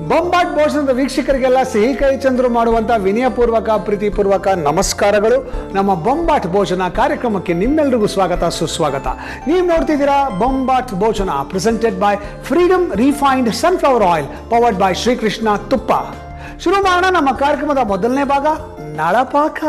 ಬೊಂಬಾಟ್ ಭೋಜನದ ವೀಕ್ಷಕರಿಗೆಲ್ಲ ಸಿಹಿ ಕೈ ಚಂದ್ರು ಮಾಡುವಂತ ವಿನಯಪೂರ್ವಕ ಪ್ರೀತಿಪೂರ್ವಕ ನಮಸ್ಕಾರಗಳು ನಮ್ಮ ಬೊಂಬಾಟ್ ಭೋಜನ ಕಾರ್ಯಕ್ರಮಕ್ಕೆ ನಿಮ್ಮೆಲ್ಲರಿಗೂ ಸ್ವಾಗತ ಸುಸ್ವಾಗತ ನೀವು ನೋಡ್ತಿದ್ದೀರಾ Bombat Bhojana presented by Freedom refined sunflower oil powered by Srikrishna ತುಪ್ಪ ಶುರು ಮಾಡೋಣ ನಮ್ಮ ಕಾರ್ಯಕ್ರಮದ ಮೊದಲನೇ ಭಾಗ ನಳಪಾಕ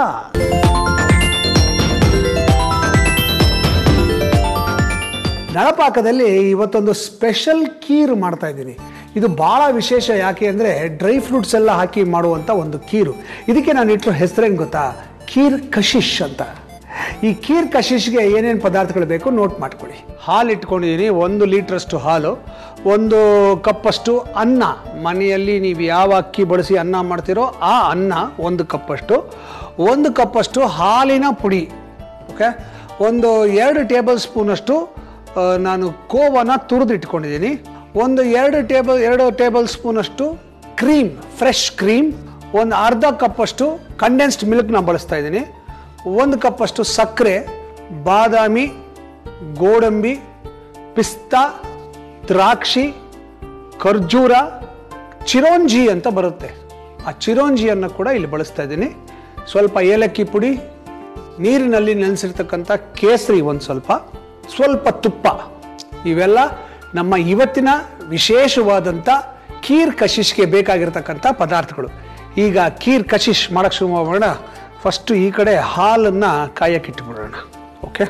ನಳಪಾಕದಲ್ಲಿ ಇವತ್ತೊಂದು ಸ್ಪೆಷಲ್ ಕೀರು ಮಾಡ್ತಾ ಇದ್ದೀನಿ ಇದು ಭಾಳ ವಿಶೇಷ ಯಾಕೆ ಅಂದರೆ ಡ್ರೈ ಫ್ರೂಟ್ಸ್ ಎಲ್ಲ ಹಾಕಿ ಮಾಡುವಂಥ ಒಂದು ಕೀರು ಇದಕ್ಕೆ ನಾನು ಇಟ್ಟಿರೋ ಹೆಸರೇನು ಗೊತ್ತಾ ಖೀರ್ ಕಶಿಶ್ ಅಂತ ಈ ಖೀರ್ ಕಶಿಶ್ಗೆ ಏನೇನು ಪದಾರ್ಥಗಳು ಬೇಕು ನೋಟ್ ಮಾಡ್ಕೊಳ್ಳಿ ಹಾಲು ಇಟ್ಕೊಂಡಿದ್ದೀನಿ ಒಂದು ಲೀಟ್ರಷ್ಟು ಹಾಲು ಒಂದು ಕಪ್ಪಷ್ಟು ಅನ್ನ ಮನೆಯಲ್ಲಿ ನೀವು ಯಾವ ಅಕ್ಕಿ ಬಳಸಿ ಅನ್ನ ಮಾಡ್ತೀರೋ ಆ ಅನ್ನ ಒಂದು ಕಪ್ಪಷ್ಟು ಒಂದು ಕಪ್ಪಷ್ಟು ಹಾಲಿನ ಪುಡಿ ಓಕೆ ಒಂದು ಎರಡು ಟೇಬಲ್ ಸ್ಪೂನಷ್ಟು ಆ, ನಾನು ಕೋವನ ತುರಿದು ಇಟ್ಕೊಂಡಿದ್ದೀನಿ ಒಂದು ಎರಡು ಟೇಬಲ್ ಎರಡು ಟೇಬಲ್ ಸ್ಪೂನಷ್ಟು ಕ್ರೀಮ್ ಫ್ರೆಶ್ ಕ್ರೀಮ್ ಒಂದು ಅರ್ಧ ಕಪ್ಪಷ್ಟು ಕಂಡೆನ್ಸ್ಡ್ ಮಿಲ್ಕ್ನ ಬಳಸ್ತಾ ಇದ್ದೀನಿ ಒಂದು ಕಪ್ಪಷ್ಟು ಸಕ್ಕರೆ ಬಾದಾಮಿ ಗೋಡಂಬಿ ಪಿಸ್ತಾ ದ್ರಾಕ್ಷಿ ಖರ್ಜೂರ ಚಿರೋಂಜಿ ಅಂತ ಬರುತ್ತೆ ಆ ಚಿರೋಂಜಿಯನ್ನು ಕೂಡ ಇಲ್ಲಿ ಬಳಸ್ತಾ ಇದ್ದೀನಿ ಸ್ವಲ್ಪ ಏಲಕ್ಕಿ ಪುಡಿ ನೀರಿನಲ್ಲಿ ನೆನೆಸಿರ್ತಕ್ಕಂಥ ಕೇಸರಿ ಒಂದು ಸ್ವಲ್ಪ ಸ್ವಲ್ಪ ತುಪ್ಪ ಇವೆಲ್ಲ ನಮ್ಮ ಇವತ್ತಿನ ವಿಶೇಷವಾದಂಥ ಖೀರ್ ಕಶಿಶ್ಗೆ ಬೇಕಾಗಿರ್ತಕ್ಕಂಥ ಪದಾರ್ಥಗಳು ಈಗ ಖೀರ್ ಕಶಿಶ್ ಮಾಡಕ್ಕೆ ಶುರು ಮಾಡೋಣ ಫಸ್ಟು ಈ ಕಡೆ ಹಾಲನ್ನು ಕಾಯಕ್ಕಿಟ್ಬಿಡೋಣ ಓಕೆ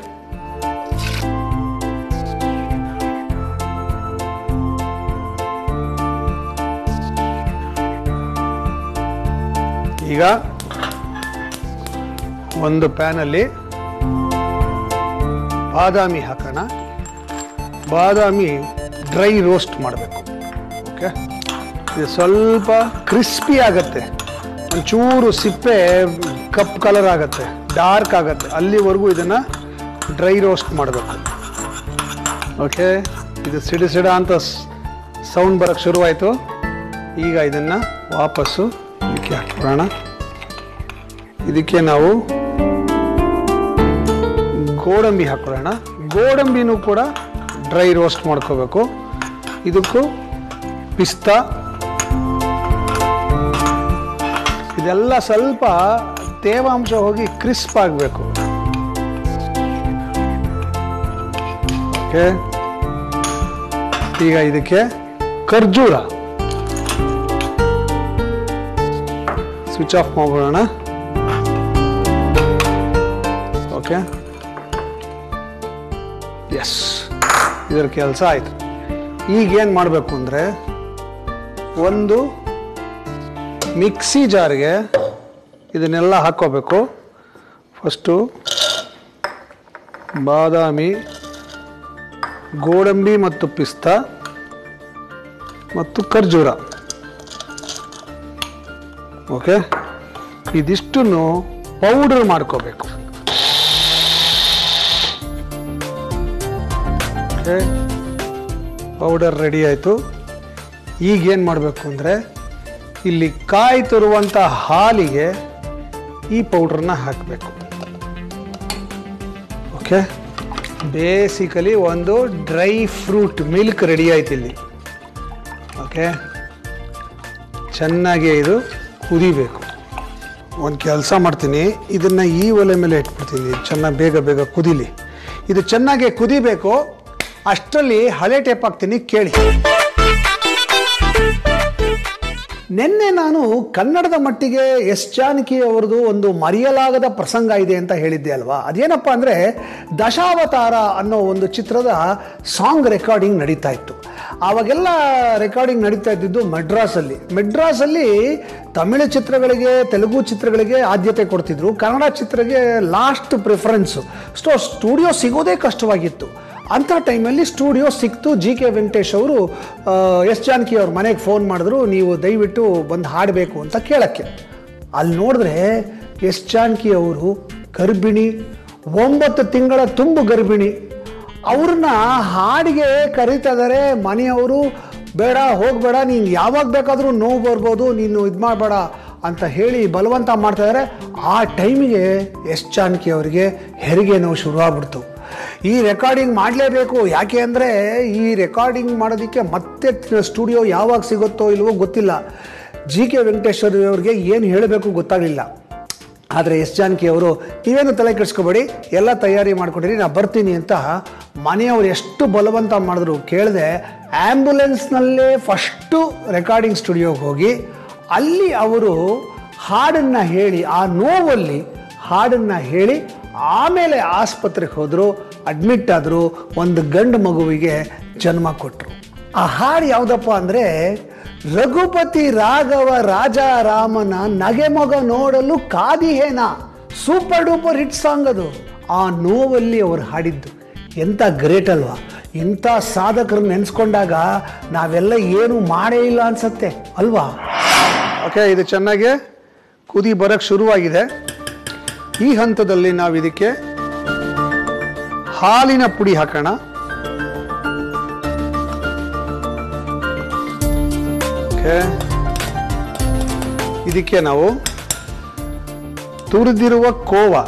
ಈಗ ಒಂದು ಪ್ಯಾನಲ್ಲಿ ಬಾದಾಮಿ ಹಾಕೋಣ ಬಾದಾಮಿ ಡ್ರೈ ರೋಸ್ಟ್ ಮಾಡಬೇಕು ಓಕೆ ಇದು ಸ್ವಲ್ಪ ಕ್ರಿಸ್ಪಿ ಆಗುತ್ತೆ ಒಂಚೂರು ಸಿಪ್ಪೆ ಕಪ್ ಕಲರ್ ಆಗುತ್ತೆ ಡಾರ್ಕ್ ಆಗುತ್ತೆ ಅಲ್ಲಿವರೆಗೂ ಇದನ್ನು ಡ್ರೈ ರೋಸ್ಟ್ ಮಾಡಬೇಕು ಓಕೆ ಇದು ಸಿಡಿ ಸಿಡ ಅಂತ ಸೌಂಡ್ ಬರೋಕ್ಕೆ ಶುರುವಾಯಿತು ಈಗ ಇದನ್ನು ವಾಪಸ್ಸು ಇದಕ್ಕೆ ಹಾಕ್ಬಿಡೋಣ ಇದಕ್ಕೆ ನಾವು ಗೋಡಂಬಿ ಹಾಕೊಳ್ಳೋಣ ಗೋಡಂಬಿನೂ ಕೂಡ ಡ್ರೈ ರೋಸ್ಟ್ ಮಾಡ್ಕೋಬೇಕು ಇದಕ್ಕೂ ಪಿಸ್ತಾ ಇದೆಲ್ಲ ಸ್ವಲ್ಪ ತೇವಾಂಶ ಹೋಗಿ ಕ್ರಿಸ್ಪ್ ಆಗಬೇಕು ಓಕೆ ಈಗ ಇದಕ್ಕೆ ಖರ್ಜೂರ ಸ್ವಿಚ್ ಆಫ್ ಮಾಡ್ಬಿಡೋಣ ಓಕೆ ಎಸ್ ಇದರ ಕೆಲಸ ಆಯಿತು ಈಗ ಏನು ಮಾಡಬೇಕು ಅಂದರೆ ಒಂದು ಮಿಕ್ಸಿ ಜಾರ್ಗೆ ಇದನ್ನೆಲ್ಲ ಹಾಕ್ಕೋಬೇಕು ಫಸ್ಟು ಬಾದಾಮಿ ಗೋಡಂಬಿ ಮತ್ತು ಪಿಸ್ತಾ ಮತ್ತು ಖರ್ಜೂರ ಓಕೆ ಇದಿಷ್ಟನ್ನು ಪೌಡರ್ ಮಾಡ್ಕೋಬೇಕು ಓಕೆ ಪೌಡರ್ ರೆಡಿ ಆಯಿತು ಈಗ ಏನು ಮಾಡಬೇಕು ಅಂದರೆ ಇಲ್ಲಿ ಕಾಯಿ ತರುವಂಥ ಹಾಲಿಗೆ ಈ ಪೌಡ್ರನ್ನ ಹಾಕಬೇಕು ಓಕೆ ಬೇಸಿಕಲಿ ಒಂದು ಡ್ರೈ ಫ್ರೂಟ್ ಮಿಲ್ಕ್ ರೆಡಿ ಆಯ್ತು ಇಲ್ಲಿ ಓಕೆ ಚೆನ್ನಾಗಿ ಇದು ಕುದಿಬೇಕು ಒಂದು ಕೆಲಸ ಮಾಡ್ತೀನಿ ಇದನ್ನು ಈ ಒಲೆ ಮೇಲೆ ಇಟ್ಬಿಡ್ತೀನಿ ಚೆನ್ನಾಗಿ ಬೇಗ ಬೇಗ ಕುದಿಲಿ ಇದು ಚೆನ್ನಾಗಿ ಕುದಿಬೇಕು ಅಷ್ಟರಲ್ಲಿ ಹಳೆ ಟೇಪ್ ಹಾಕ್ತೀನಿ ಕೇಳಿ ನಿನ್ನೆ ನಾನು ಕನ್ನಡದ ಮಟ್ಟಿಗೆ ಎಸ್ ಜಾನಕಿ ಅವರದು ಒಂದು ಮರೆಯಲಾಗದ ಪ್ರಸಂಗ ಇದೆ ಅಂತ ಹೇಳಿದ್ದೆ ಅಲ್ವಾ ಅದೇನಪ್ಪ ಅಂದರೆ ದಶಾವತಾರ ಅನ್ನೋ ಒಂದು ಚಿತ್ರದ ಸಾಂಗ್ ರೆಕಾರ್ಡಿಂಗ್ ನಡೀತಾ ಇತ್ತು ಆವಾಗೆಲ್ಲ ರೆಕಾರ್ಡಿಂಗ್ ನಡೀತಾ ಇದ್ದಿದ್ದು ಮೆಡ್ರಾಸಲ್ಲಿ ಮೆಡ್ರಾಸಲ್ಲಿ ತಮಿಳು ಚಿತ್ರಗಳಿಗೆ ತೆಲುಗು ಚಿತ್ರಗಳಿಗೆ ಆದ್ಯತೆ ಕೊಡ್ತಿದ್ರು ಕನ್ನಡ ಚಿತ್ರಕ್ಕೆ ಲಾಸ್ಟ್ ಪ್ರಿಫರೆನ್ಸು ಸ್ಟೋ ಸ್ಟುಡಿಯೋ ಸಿಗೋದೇ ಕಷ್ಟವಾಗಿತ್ತು ಅಂಥ ಟೈಮಲ್ಲಿ ಸ್ಟುಡಿಯೋ ಸಿಕ್ತು ಜಿ ಕೆ ವೆಂಕಟೇಶ್ ಅವರು ಆ, ಎಸ್ ಜಾನಕಿ ಅವ್ರ ಮನೆಗೆ ಫೋನ್ ಮಾಡಿದ್ರು ನೀವು ದಯವಿಟ್ಟು ಬಂದು ಹಾಡಬೇಕು ಅಂತ ಕೇಳಕ್ಕೆ ಅಲ್ಲಿ ನೋಡಿದ್ರೆ ಎಸ್ ಜಾನಕಿ ಅವರು ಗರ್ಭಿಣಿ ಒಂಬತ್ತು ತಿಂಗಳ ತುಂಬು ಗರ್ಭಿಣಿ ಅವ್ರನ್ನ ಹಾಡಿಗೆ ಕರೀತಾ ಇದ್ದಾರೆ ಮನೆಯವರು ಬೇಡ ಹೋಗಬೇಡ ನೀನು ಯಾವಾಗ ಬೇಕಾದರೂ ನೋವು ಬರ್ಬೋದು ನೀನು ಇದು ಮಾಡಬೇಡ ಅಂತ ಹೇಳಿ ಬಲವಂತ ಮಾಡ್ತಾ ಇದ್ದಾರೆ ಆ ಟೈಮಿಗೆ ಎಸ್ ಜಾನಕಿ ಅವರಿಗೆ ಹೆರಿಗೆ ನೋವು ಶುರುವಾಗ್ಬಿಡ್ತು ಈ ರೆಕಾರ್ಡಿಂಗ್ ಮಾಡಲೇಬೇಕು ಯಾಕೆ ಅಂದರೆ ಈ ರೆಕಾರ್ಡಿಂಗ್ ಮಾಡೋದಕ್ಕೆ ಮತ್ತೆ ಸ್ಟುಡಿಯೋ ಯಾವಾಗ ಸಿಗುತ್ತೋ ಇಲ್ವೋ ಗೊತ್ತಿಲ್ಲ ಜಿ ಕೆ ವೆಂಕಟೇಶ್ವರ ಅವ್ರಿಗೆ ಏನು ಹೇಳಬೇಕು ಗೊತ್ತಾಗಲಿಲ್ಲ ಆದರೆ ಎಸ್ ಜಾನಕಿ ಅವರು ನೀವೇನು ತಲೆ ಕೆಡಿಸ್ಕೋಬೇಡಿ ಎಲ್ಲ ತಯಾರಿ ಮಾಡ್ಕೊಂಡಿರಿ ನಾ ಬರ್ತೀನಿ ಅಂತ ಮನೆಯವರು ಎಷ್ಟು ಬಲವಂತ ಮಾಡಿದ್ರು ಕೇಳದೆ ಆ್ಯಂಬುಲೆನ್ಸ್ನಲ್ಲೇ ಫಸ್ಟು ರೆಕಾರ್ಡಿಂಗ್ ಸ್ಟುಡಿಯೋಗೆ ಹೋಗಿ ಅಲ್ಲಿ ಅವರು ಹಾಡನ್ನು ಹೇಳಿ ಆ ನೋವಲ್ಲಿ ಹಾಡನ್ನು ಹೇಳಿ ಆಮೇಲೆ ಆಸ್ಪತ್ರೆಗೆ ಹೋದರು ಅಡ್ಮಿಟ್ ಆದರು ಒಂದು ಗಂಡು ಮಗುವಿಗೆ ಜನ್ಮ ಕೊಟ್ಟರು ಆ ಹಾಡು ಯಾವುದಪ್ಪ ಅಂದರೆ ರಘುಪತಿ ರಾಘವ ರಾಜಾರಾಮನ ನಗೆಮೊಗ ನೋಡಲು ಕಾದಿಹೇನ ಸೂಪರ್ ಡೂಪರ್ ಹಿಟ್ ಸಾಂಗ್ ಅದು ಆ ನೋವಲ್ಲಿ ಅವರು ಹಾಡಿದ್ದು ಎಂಥ ಗ್ರೇಟ್ ಅಲ್ವಾ ಇಂಥ ಸಾಧಕರು ನೆನೆಸ್ಕೊಂಡಾಗ ನಾವೆಲ್ಲ ಏನು ಮಾಡೇ ಇಲ್ಲ ಅನ್ಸತ್ತೆ ಅಲ್ವಾ ಓಕೆ ಇದು ಚೆನ್ನಾಗಿ ಕುದಿ ಬರಕ್ಕೆ ಶುರುವಾಗಿದೆ ಈ ಹಂತದಲ್ಲಿ ನಾವು ಇದಕ್ಕೆ ಹಾಲಿನ ಪುಡಿ ಹಾಕೋಣ ಓಕೆ ಇದಕ್ಕೆ ನಾವು ತುರಿದಿರುವ ಕೋವಾ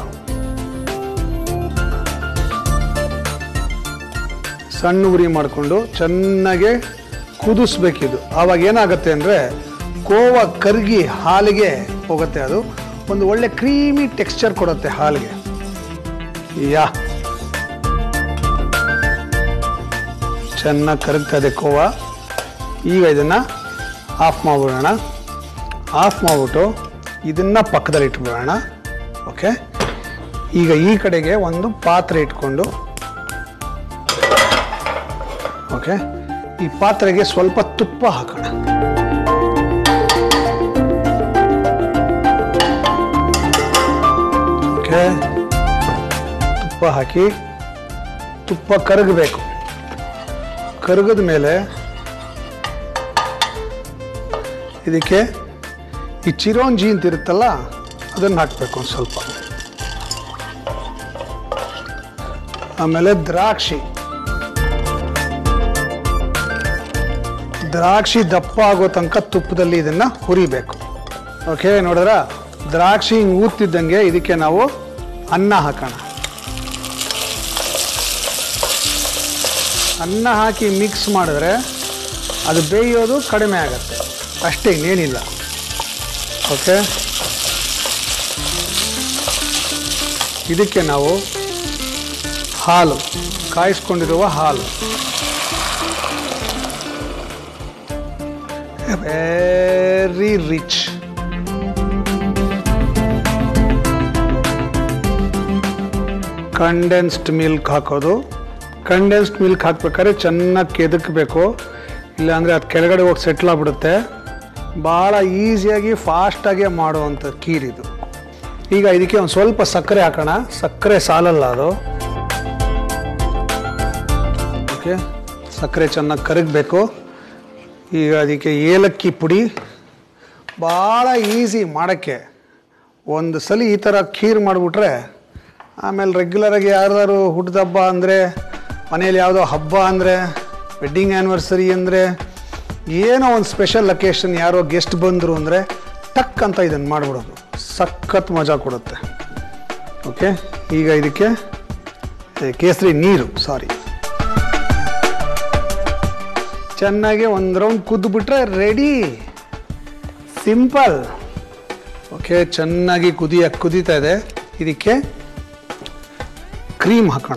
ಸಣ್ಣ ಉರಿ ಮಾಡಿಕೊಂಡು ಚೆನ್ನಾಗೆ ಕುದಿಸ್ಬೇಕಿದು ಆವಾಗ ಏನಾಗುತ್ತೆ ಅಂದರೆ ಕೋವಾ ಕರ್ಗಿ ಹಾಲಿಗೆ ಹೋಗುತ್ತೆ ಅದು ಒಂದು ಒಳ್ಳೆ ಕ್ರೀಮಿ ಟೆಕ್ಸ್ಚರ್ ಕೊಡುತ್ತೆ ಹಾಲಿಗೆ ಯಾ ಚೆನ್ನಾಗಿ ಕರಗ್ತಾ ಇದೆ ಕೋವಾ ಈಗ ಇದನ್ನು ಆಫ್ ಮಾಡಿಬಿಡೋಣ ಆಫ್ ಮಾಡಿಬಿಟ್ಟು ಇದನ್ನು ಪಕ್ಕದಲ್ಲಿ ಇಟ್ಬಿಡೋಣ ಓಕೆ ಈಗ ಈ ಕಡೆಗೆ ಒಂದು ಪಾತ್ರೆ ಇಟ್ಕೊಂಡು ಓಕೆ ಈ ಪಾತ್ರೆಗೆ ಸ್ವಲ್ಪ ತುಪ್ಪ ಹಾಕೋಣ ಓಕೆ ತುಪ್ಪ ಹಾಕಿ ತುಪ್ಪ ಕರಗಬೇಕು ಕರಗದ ಮೇಲೆ ಇದಕ್ಕೆ ಈ ಚಿರೋಂಜಿ ಅಂತ ಇರುತ್ತಲ್ಲ ಅದನ್ನು ಹಾಕಬೇಕು ಒಂದು ಸ್ವಲ್ಪ ಆಮೇಲೆ ದ್ರಾಕ್ಷಿ ದ್ರಾಕ್ಷಿ ದಪ್ಪ ಆಗೋ ತನಕ ತುಪ್ಪದಲ್ಲಿ ಇದನ್ನ ಹುರಿಬೇಕು ಓಕೆ ನೋಡಿದ್ರ ದ್ರಾಕ್ಷಿ ಹಿಂಗೆ ಊದ್ತಿದ್ದಂಗೆ ಇದಕ್ಕೆ ನಾವು ಅನ್ನ ಹಾಕೋಣ ಅನ್ನ ಹಾಕಿ ಮಿಕ್ಸ್ ಮಾಡಿದ್ರೆ ಅದು ಬೇಯೋದು ಕಡಿಮೆ ಆಗುತ್ತೆ ಅಷ್ಟೇ ಇನ್ನೇನಿಲ್ಲ ಓಕೆ ಇದಕ್ಕೆ ನಾವು ಹಾಲು ಕಾಯಿಸ್ಕೊಂಡಿರುವ ಹಾಲು ವೆರಿ ರಿಚ್ ಕಂಡೆನ್ಸ್ಡ್ ಮಿಲ್ಕ್ ಹಾಕೋದು ಕಂಡೆನ್ಸ್ಡ್ ಮಿಲ್ಕ್ ಹಾಕ್ಬೇಕಾದ್ರೆ ಚೆನ್ನಾಗಿ ಕೆದಕಬೇಕು ಇಲ್ಲಾಂದರೆ ಅದು ಕೆಳಗಡೆ ಹೋಗಿ ಸೆಟ್ಲ್ ಆಗ್ಬಿಡುತ್ತೆ ಭಾಳ ಈಸಿಯಾಗಿ ಫಾಸ್ಟಾಗಿ ಮಾಡುವಂಥ ಕೀರ್ ಇದು ಈಗ ಇದಕ್ಕೆ ಒಂದು ಸ್ವಲ್ಪ ಸಕ್ಕರೆ ಹಾಕೋಣ ಸಕ್ಕರೆ ಸಾಲಲ್ಲ ಅದು ಓಕೆ ಸಕ್ಕರೆ ಚೆನ್ನಾಗಿ ಕರಗಬೇಕು ಈಗ ಅದಕ್ಕೆ ಏಲಕ್ಕಿ ಪುಡಿ ಭಾಳ ಈಸಿ ಮಾಡೋಕ್ಕೆ ಒಂದು ಸಲ ಈ ಥರ ಖೀರ್ ಮಾಡಿಬಿಟ್ರೆ ಆಮೇಲೆ ರೆಗ್ಯುಲರಾಗಿ ಯಾರ್ದಾರು ಹುಟ್ಟಿದ ಹಬ್ಬ ಅಂದರೆ ಮನೇಲಿ ಯಾವುದೋ ಹಬ್ಬ ಅಂದರೆ ವೆಡ್ಡಿಂಗ್ ಆ್ಯನಿವರ್ಸರಿ ಅಂದರೆ ಏನೋ ಒಂದು ಸ್ಪೆಷಲ್ ಲೊಕೇಶನ್ ಯಾರೋ ಗೆಸ್ಟ್ ಬಂದರು ಅಂದರೆ ಟಕ್ ಅಂತ ಇದನ್ನು ಮಾಡಿಬಿಡೋದು ಸಖತ್ ಮಜಾ ಕೊಡುತ್ತೆ ಓಕೆ ಈಗ ಇದಕ್ಕೆ ಏ, ಕೇಸರಿ ನೀರು ಸಾರಿ ಚೆನ್ನಾಗಿ ಒಂದು ರೌಂಡ್ ಕುದ್ದುಬಿಟ್ರೆ ರೆಡಿ ಸಿಂಪಲ್ ಓಕೆ ಚೆನ್ನಾಗಿ ಕುದಿಯ ಕುದೀತಾ ಇದೆ ಇದಕ್ಕೆ ಕ್ರೀಮ್ ಹಾಕೋಣ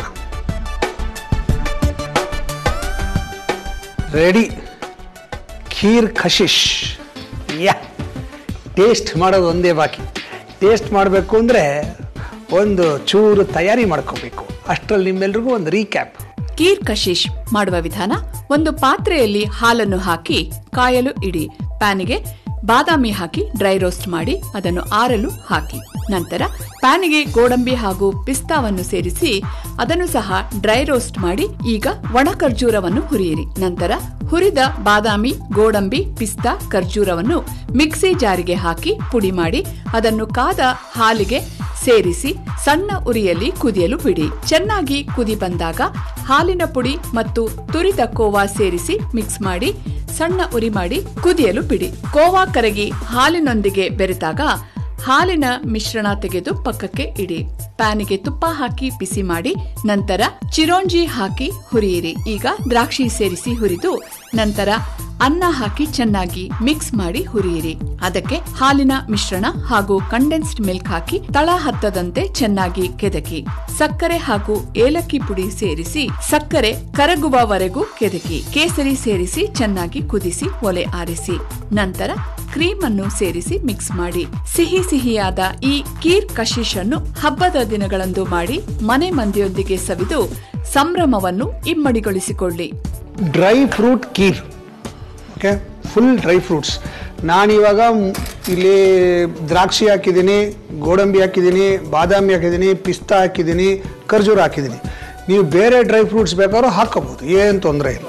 ರೆಡಿ ಖೀರ್ ಖಶಿಶ್ ಯಾ ಟೇಸ್ಟ್ ಮಾಡೋದು ಒಂದೇ ಬಾಕಿ ಟೇಸ್ಟ್ ಮಾಡಬೇಕು ಅಂದರೆ ಒಂದು ಚೂರು ತಯಾರಿ ಮಾಡ್ಕೋಬೇಕು ಅಷ್ಟರಲ್ಲಿ ನಿಮ್ಮೆಲ್ರಿಗೂ ಒಂದು ರೀಕ್ಯಾಪ್ ಕೀರ್ ಕಶಿಶ್ ಮಾಡುವ ವಿಧಾನ ಒಂದು ಪಾತ್ರೆಯಲ್ಲಿ ಹಾಲನ್ನು ಹಾಕಿ ಕಾಯಲು ಇಡಿ ಪ್ಯಾನಿಗೆ ಬಾದಾಮಿ ಹಾಕಿ ಡ್ರೈ ರೋಸ್ಟ್ ಮಾಡಿ ಅದನ್ನು ಆರಲು ಹಾಕಿ ನಂತರ ಪ್ಯಾನಿಗೆ ಗೋಡಂಬಿ ಹಾಗೂ ಪಿಸ್ತಾವನ್ನು ಸೇರಿಸಿ ಅದನ್ನು ಸಹ ಡ್ರೈ ರೋಸ್ಟ್ ಮಾಡಿ ಈಗ ಒಣ ಖರ್ಜೂರವನ್ನು ಹುರಿಯಿರಿ ನಂತರ ಹುರಿದ ಬಾದಾಮಿ ಗೋಡಂಬಿ ಪಿಸ್ತಾ ಖರ್ಜೂರವನ್ನು ಮಿಕ್ಸಿ ಜಾರಿಗೆ ಹಾಕಿ ಪುಡಿ ಮಾಡಿ ಅದನ್ನು ಕಾದ ಹಾಲಿಗೆ ಸೇರಿಸಿ ಸಣ್ಣ ಉರಿಯಲ್ಲಿ ಕುದಿಯಲು ಬಿಡಿ ಚೆನ್ನಾಗಿ ಕುದಿ ಬಂದಾಗ ಹಾಲಿನ ಪುಡಿ ಮತ್ತು ತುರಿದ ಕೋವಾ ಸೇರಿಸಿ ಮಿಕ್ಸ್ ಮಾಡಿ ಸಣ್ಣ ಉರಿ ಮಾಡಿ ಕುದಿಯಲು ಬಿಡಿ ಕೋವಾ ಕರಗಿ ಹಾಲಿನೊಂದಿಗೆ ಬೆರೆತಾಗ ಹಾಲಿನ ಮಿಶ್ರಣ ತೆಗೆದು ಪಕ್ಕಕ್ಕೆ ಇಡಿ ಪ್ಯಾನಿಗೆ ತುಪ್ಪ ಹಾಕಿ ಬಿಸಿ ಮಾಡಿ ನಂತರ ಚಿರೋಂಜಿ ಹಾಕಿ ಹುರಿಯಿರಿ ಈಗ ದ್ರಾಕ್ಷಿ ಸೇರಿಸಿ ಹುರಿದು ನಂತರ ಅನ್ನ ಹಾಕಿ ಚೆನ್ನಾಗಿ ಮಿಕ್ಸ್ ಮಾಡಿ ಹುರಿಯಿರಿ ಅದಕ್ಕೆ ಹಾಲಿನ ಮಿಶ್ರಣ ಹಾಗೂ ಕಂಡೆನ್ಸ್ಡ್ ಮಿಲ್ಕ್ ಹಾಕಿ ತಳ ಹತ್ತದಂತೆ ಚೆನ್ನಾಗಿ ಕೆದಕಿ ಸಕ್ಕರೆ ಹಾಗೂ ಏಲಕ್ಕಿ ಪುಡಿ ಸೇರಿಸಿ ಸಕ್ಕರೆ ಕರಗುವವರೆಗೂ ಕೆದಕಿ ಕೇಸರಿ ಸೇರಿಸಿ ಚೆನ್ನಾಗಿ ಕುದಿಸಿ ಒಲೆ ಆರಿಸಿ ನಂತರ ಕ್ರೀಮ್ ಅನ್ನು ಸೇರಿಸಿ ಮಿಕ್ಸ್ ಮಾಡಿ ಸಿಹಿ ಸಿಹಿಯಾದ ಈ ಕೀರ್ ಕಶಿಶ್ ಅನ್ನು ಹಬ್ಬದ ದಿನಗಳಂದು ಮಾಡಿ ಮನೆ ಮಂದಿಯೊಂದಿಗೆ ಸವಿದು ಸಂಭ್ರಮವನ್ನು ಇಮ್ಮಡಿಗೊಳಿಸಿಕೊಳ್ಳಿ dry fruit kheer okay full dry fruits ನಾನಿವಾಗ ಮ್- ಇಲ್ಲಿ ದ್ರಾಕ್ಷಿ ಹಾಕಿದ್ದೀನಿ ಗೋಡಂಬಿ ಹಾಕಿದ್ದೀನಿ ಬಾದಾಮಿ ಹಾಕಿದ್ದೀನಿ ಪಿಸ್ತಾ ಹಾಕಿದ್ದೀನಿ ಖರ್ಜೂರ ಹಾಕಿದ್ದೀನಿ ನೀವು ಬೇರೆ ಡ್ರೈ ಫ್ರೂಟ್ಸ್ ಬೇಕಾದ್ರೂ ಹಾಕೋಬೋದು ಏನು ತೊಂದರೆ ಇಲ್ಲ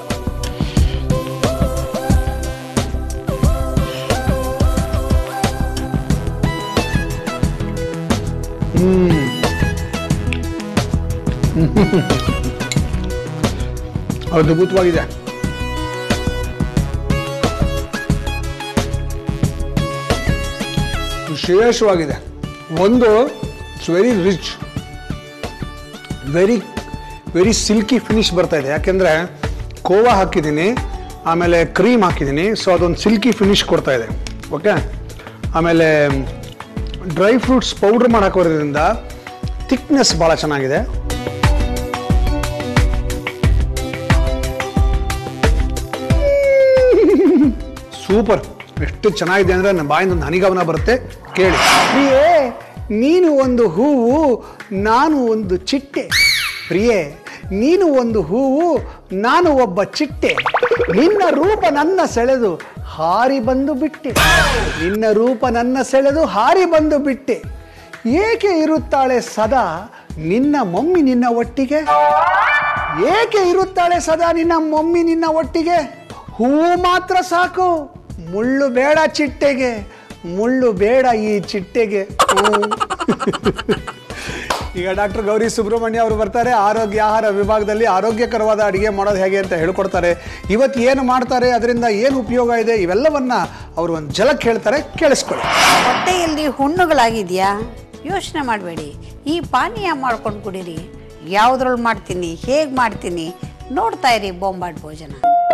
ಅದ್ಭುತವಾಗಿದೆ ವಿಶೇಷವಾಗಿದೆ ಒಂದು it's very rich very very silky finish ಬರ್ತಾ ಇದೆ ಯಾಕೆಂದರೆ ಕೋವಾ ಹಾಕಿದ್ದೀನಿ ಆಮೇಲೆ ಕ್ರೀಮ್ ಹಾಕಿದ್ದೀನಿ ಸೊ ಅದೊಂದು ಸಿಲ್ಕಿ ಫಿನಿಶ್ ಕೊಡ್ತಾ ಇದೆ ಓಕೆ ಆಮೇಲೆ ಡ್ರೈ ಫ್ರೂಟ್ಸ್ ಪೌಡ್ರ್ ಮಾಡಿ ಹಾಕೋದ್ರಿಂದ ಥಿಕ್ನೆಸ್ ಭಾಳ ಚೆನ್ನಾಗಿದೆ ಸೂಪರ್ ಎಷ್ಟು ಚೆನ್ನಾಗಿದೆ ಅಂದರೆ ನನ್ನ ಬಾಯಿಂದ ಒಂದು ಹನಿಗಮನ ಬರುತ್ತೆ ಕೇಳಿ ಪ್ರಿಯೇ ನೀನು ಒಂದು ಹೂವು ನಾನು ಒಂದು ಚಿಟ್ಟೆ ಪ್ರಿಯೇ ನೀನು ಒಂದು ಹೂವು ನಾನು ಒಬ್ಬ ಚಿಟ್ಟೆ ನಿನ್ನ ರೂಪ ನನ್ನ ಸೆಳೆದು ಹಾರಿ ಬಂದು ಬಿಟ್ಟೆ ನಿನ್ನ ರೂಪ ನನ್ನ ಸೆಳೆದು ಹಾರಿ ಬಂದು ಬಿಟ್ಟೆ ಏಕೆ ಇರುತ್ತಾಳೆ ಸದಾ ನಿನ್ನ ಮಮ್ಮಿ ನಿನ್ನ ಒಟ್ಟಿಗೆ ಏಕೆ ಇರುತ್ತಾಳೆ ಸದಾ ನಿನ್ನ ಮಮ್ಮಿ ನಿನ್ನ ಒಟ್ಟಿಗೆ ಹೂವು ಮಾತ್ರ ಸಾಕು ಮುಳ್ಳು ಬೇಡ ಚಿಟ್ಟೆಗೆ ಮುಳ್ಳು ಬೇಡ ಈ ಚಿಟ್ಟೆಗೆ ಹ್ಮ್. ಈಗ ಡಾಕ್ಟರ್ ಗೌರಿ ಸುಬ್ರಹ್ಮಣ್ಯ ಅವರು ಬರ್ತಾರೆ ಆರೋಗ್ಯ ಆಹಾರ ವಿಭಾಗದಲ್ಲಿ ಆರೋಗ್ಯಕರವಾದ ಅಡಿಗೆ ಮಾಡೋದು ಹೇಗೆ ಅಂತ ಹೇಳ್ಕೊಡ್ತಾರೆ ಇವತ್ತು ಏನು ಮಾಡ್ತಾರೆ ಅದರಿಂದ ಏನು ಉಪಯೋಗ ಇದೆ ಇವೆಲ್ಲವನ್ನ ಅವರು ಒಂದು ಜಲಕ್ಕೆ ಹೇಳ್ತಾರೆ ಕೇಳಿಸ್ಕೊಳ್ಳಿ ಹೊಟ್ಟೆಯಲ್ಲಿ ಹುಣ್ಣುಗಳಾಗಿದೆಯಾ ಯೋಚನೆ ಮಾಡಬೇಡಿ ಈ ಪಾನೀಯ ಮಾಡ್ಕೊಂಡು ಕುಡೀರಿ ಯಾವುದ್ರಲ್ಲಿ ಮಾಡ್ತೀನಿ ಹೇಗೆ ಮಾಡ್ತೀನಿ ನೋಡ್ತಾ ಇರಿ ಬೊಂಬಾಟ್ ಭೋಜನ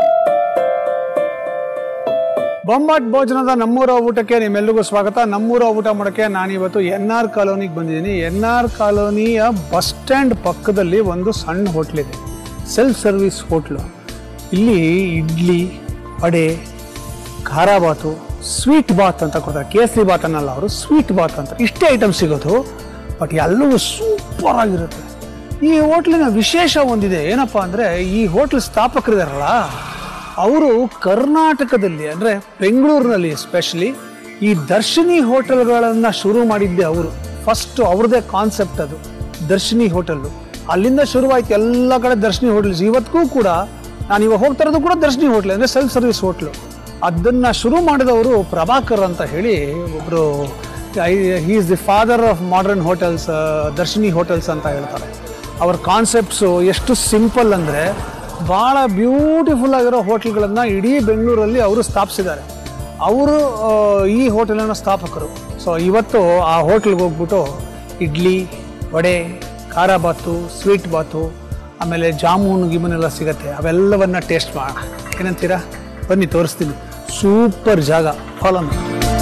ಬೊಂಬಾಟ್ ಭೋಜನದ ನಮ್ಮೂರ ಊಟಕ್ಕೆ ನಿಮ್ಮೆಲ್ಲರಿಗೂ ಸ್ವಾಗತ ನಮ್ಮೂರ ಊಟ ಮಾಡೋಕ್ಕೆ ನಾನಿವತ್ತು ಎನ್ ಆರ್ ಕಾಲೋನಿಗೆ ಬಂದಿದ್ದೀನಿ ಎನ್ ಆರ್ ಕಾಲೋನಿಯ ಬಸ್ ಸ್ಟ್ಯಾಂಡ್ ಪಕ್ಕದಲ್ಲಿ ಒಂದು ಸಣ್ಣ ಹೋಟ್ಲಿದೆ ಸೆಲ್ಫ್ ಸರ್ವಿಸ್ ಹೋಟ್ಲು ಇಲ್ಲಿ ಇಡ್ಲಿ ವಡೆ ಖಾರ ಬಾತು ಸ್ವೀಟ್ ಬಾತ್ ಅಂತ ಕೊಡ್ತಾರೆ ಕೇಸರಿ ಬಾತ್ ಅನ್ನಲ್ಲ ಅವರು ಸ್ವೀಟ್ ಬಾತ್ ಅಂತ ಇಷ್ಟೇ ಐಟಮ್ ಸಿಗೋದು ಬಟ್ ಎಲ್ಲವೂ ಸೂಪರ್ ಆಗಿರುತ್ತೆ ಈ ಹೋಟ್ಲಿನ ವಿಶೇಷ ಒಂದಿದೆ ಏನಪ್ಪಾ ಅಂದ್ರೆ ಈ ಹೋಟ್ಲ್ ಸ್ಥಾಪಕರಿದಾರಲ್ಲ ಅವರು ಕರ್ನಾಟಕದಲ್ಲಿ ಅಂದ್ರೆ ಬೆಂಗಳೂರಿನಲ್ಲಿ ಎಸ್ಪೆಷಲಿ ಈ ದರ್ಶಿನಿ ಹೋಟೆಲ್ಗಳನ್ನ ಶುರು ಮಾಡಿದ್ದೆ ಅವರು ಫಸ್ಟ್ ಅವ್ರದೇ ಕಾನ್ಸೆಪ್ಟ್ ಅದು ದರ್ಶಿನಿ ಹೋಟೆಲ್ ಅಲ್ಲಿಂದ ಶುರುವಾಯ್ತು ಎಲ್ಲ ಕಡೆ ದರ್ಶಿನಿ ಹೋಟೆಲ್ಸ್ ಇವತ್ತಿಗೂ ಕೂಡ ನಾನು ಇವಾಗ ಹೋಗ್ತಾ ಇರೋದು ಕೂಡ ದರ್ಶಿನಿ ಹೋಟ್ಲ್ ಅಂದ್ರೆ ಸೆಲ್ಫ್ ಸರ್ವಿಸ್ ಹೋಟ್ಲು ಅದನ್ನ ಶುರು ಮಾಡಿದವರು ಪ್ರಭಾಕರ್ ಅಂತ ಹೇಳಿ ಒಬ್ರು he is the father of modern hotels Darshini hotels ಅಂತ ಹೇಳ್ತಾರೆ ಅವ್ರ ಕಾನ್ಸೆಪ್ಟ್ಸು ಎಷ್ಟು ಸಿಂಪಲ್ ಅಂದರೆ ಭಾಳ ಬ್ಯೂಟಿಫುಲ್ ಆಗಿರೋ ಹೋಟೆಲ್ಗಳನ್ನು ಇಡೀ ಬೆಂಗಳೂರಲ್ಲಿ ಅವರು ಸ್ಥಾಪಿಸಿದ್ದಾರೆ ಅವರು ಆ, ಈ ಹೋಟೆಲಿನ ಸ್ಥಾಪಕರು ಸೊ ಇವತ್ತು ಆ ಹೋಟ್ಲಿಗೆ ಹೋಗ್ಬಿಟ್ಟು ಇಡ್ಲಿ ವಡೆ ಖಾರ ಬಾತು ಸ್ವೀಟ್ ಬಾತು ಆಮೇಲೆ ಜಾಮೂನು ಗಿಮೂನ್ ಎಲ್ಲ ಸಿಗತ್ತೆ ಅವೆಲ್ಲವನ್ನ ಟೇಸ್ಟ್ ಮಾಡೋಣ ಏನಂತೀರಾ ಬನ್ನಿ ತೋರಿಸ್ತೀನಿ ಸೂಪರ್ ಜಾಗ ಫಾಲೋ ಮಾಡಿ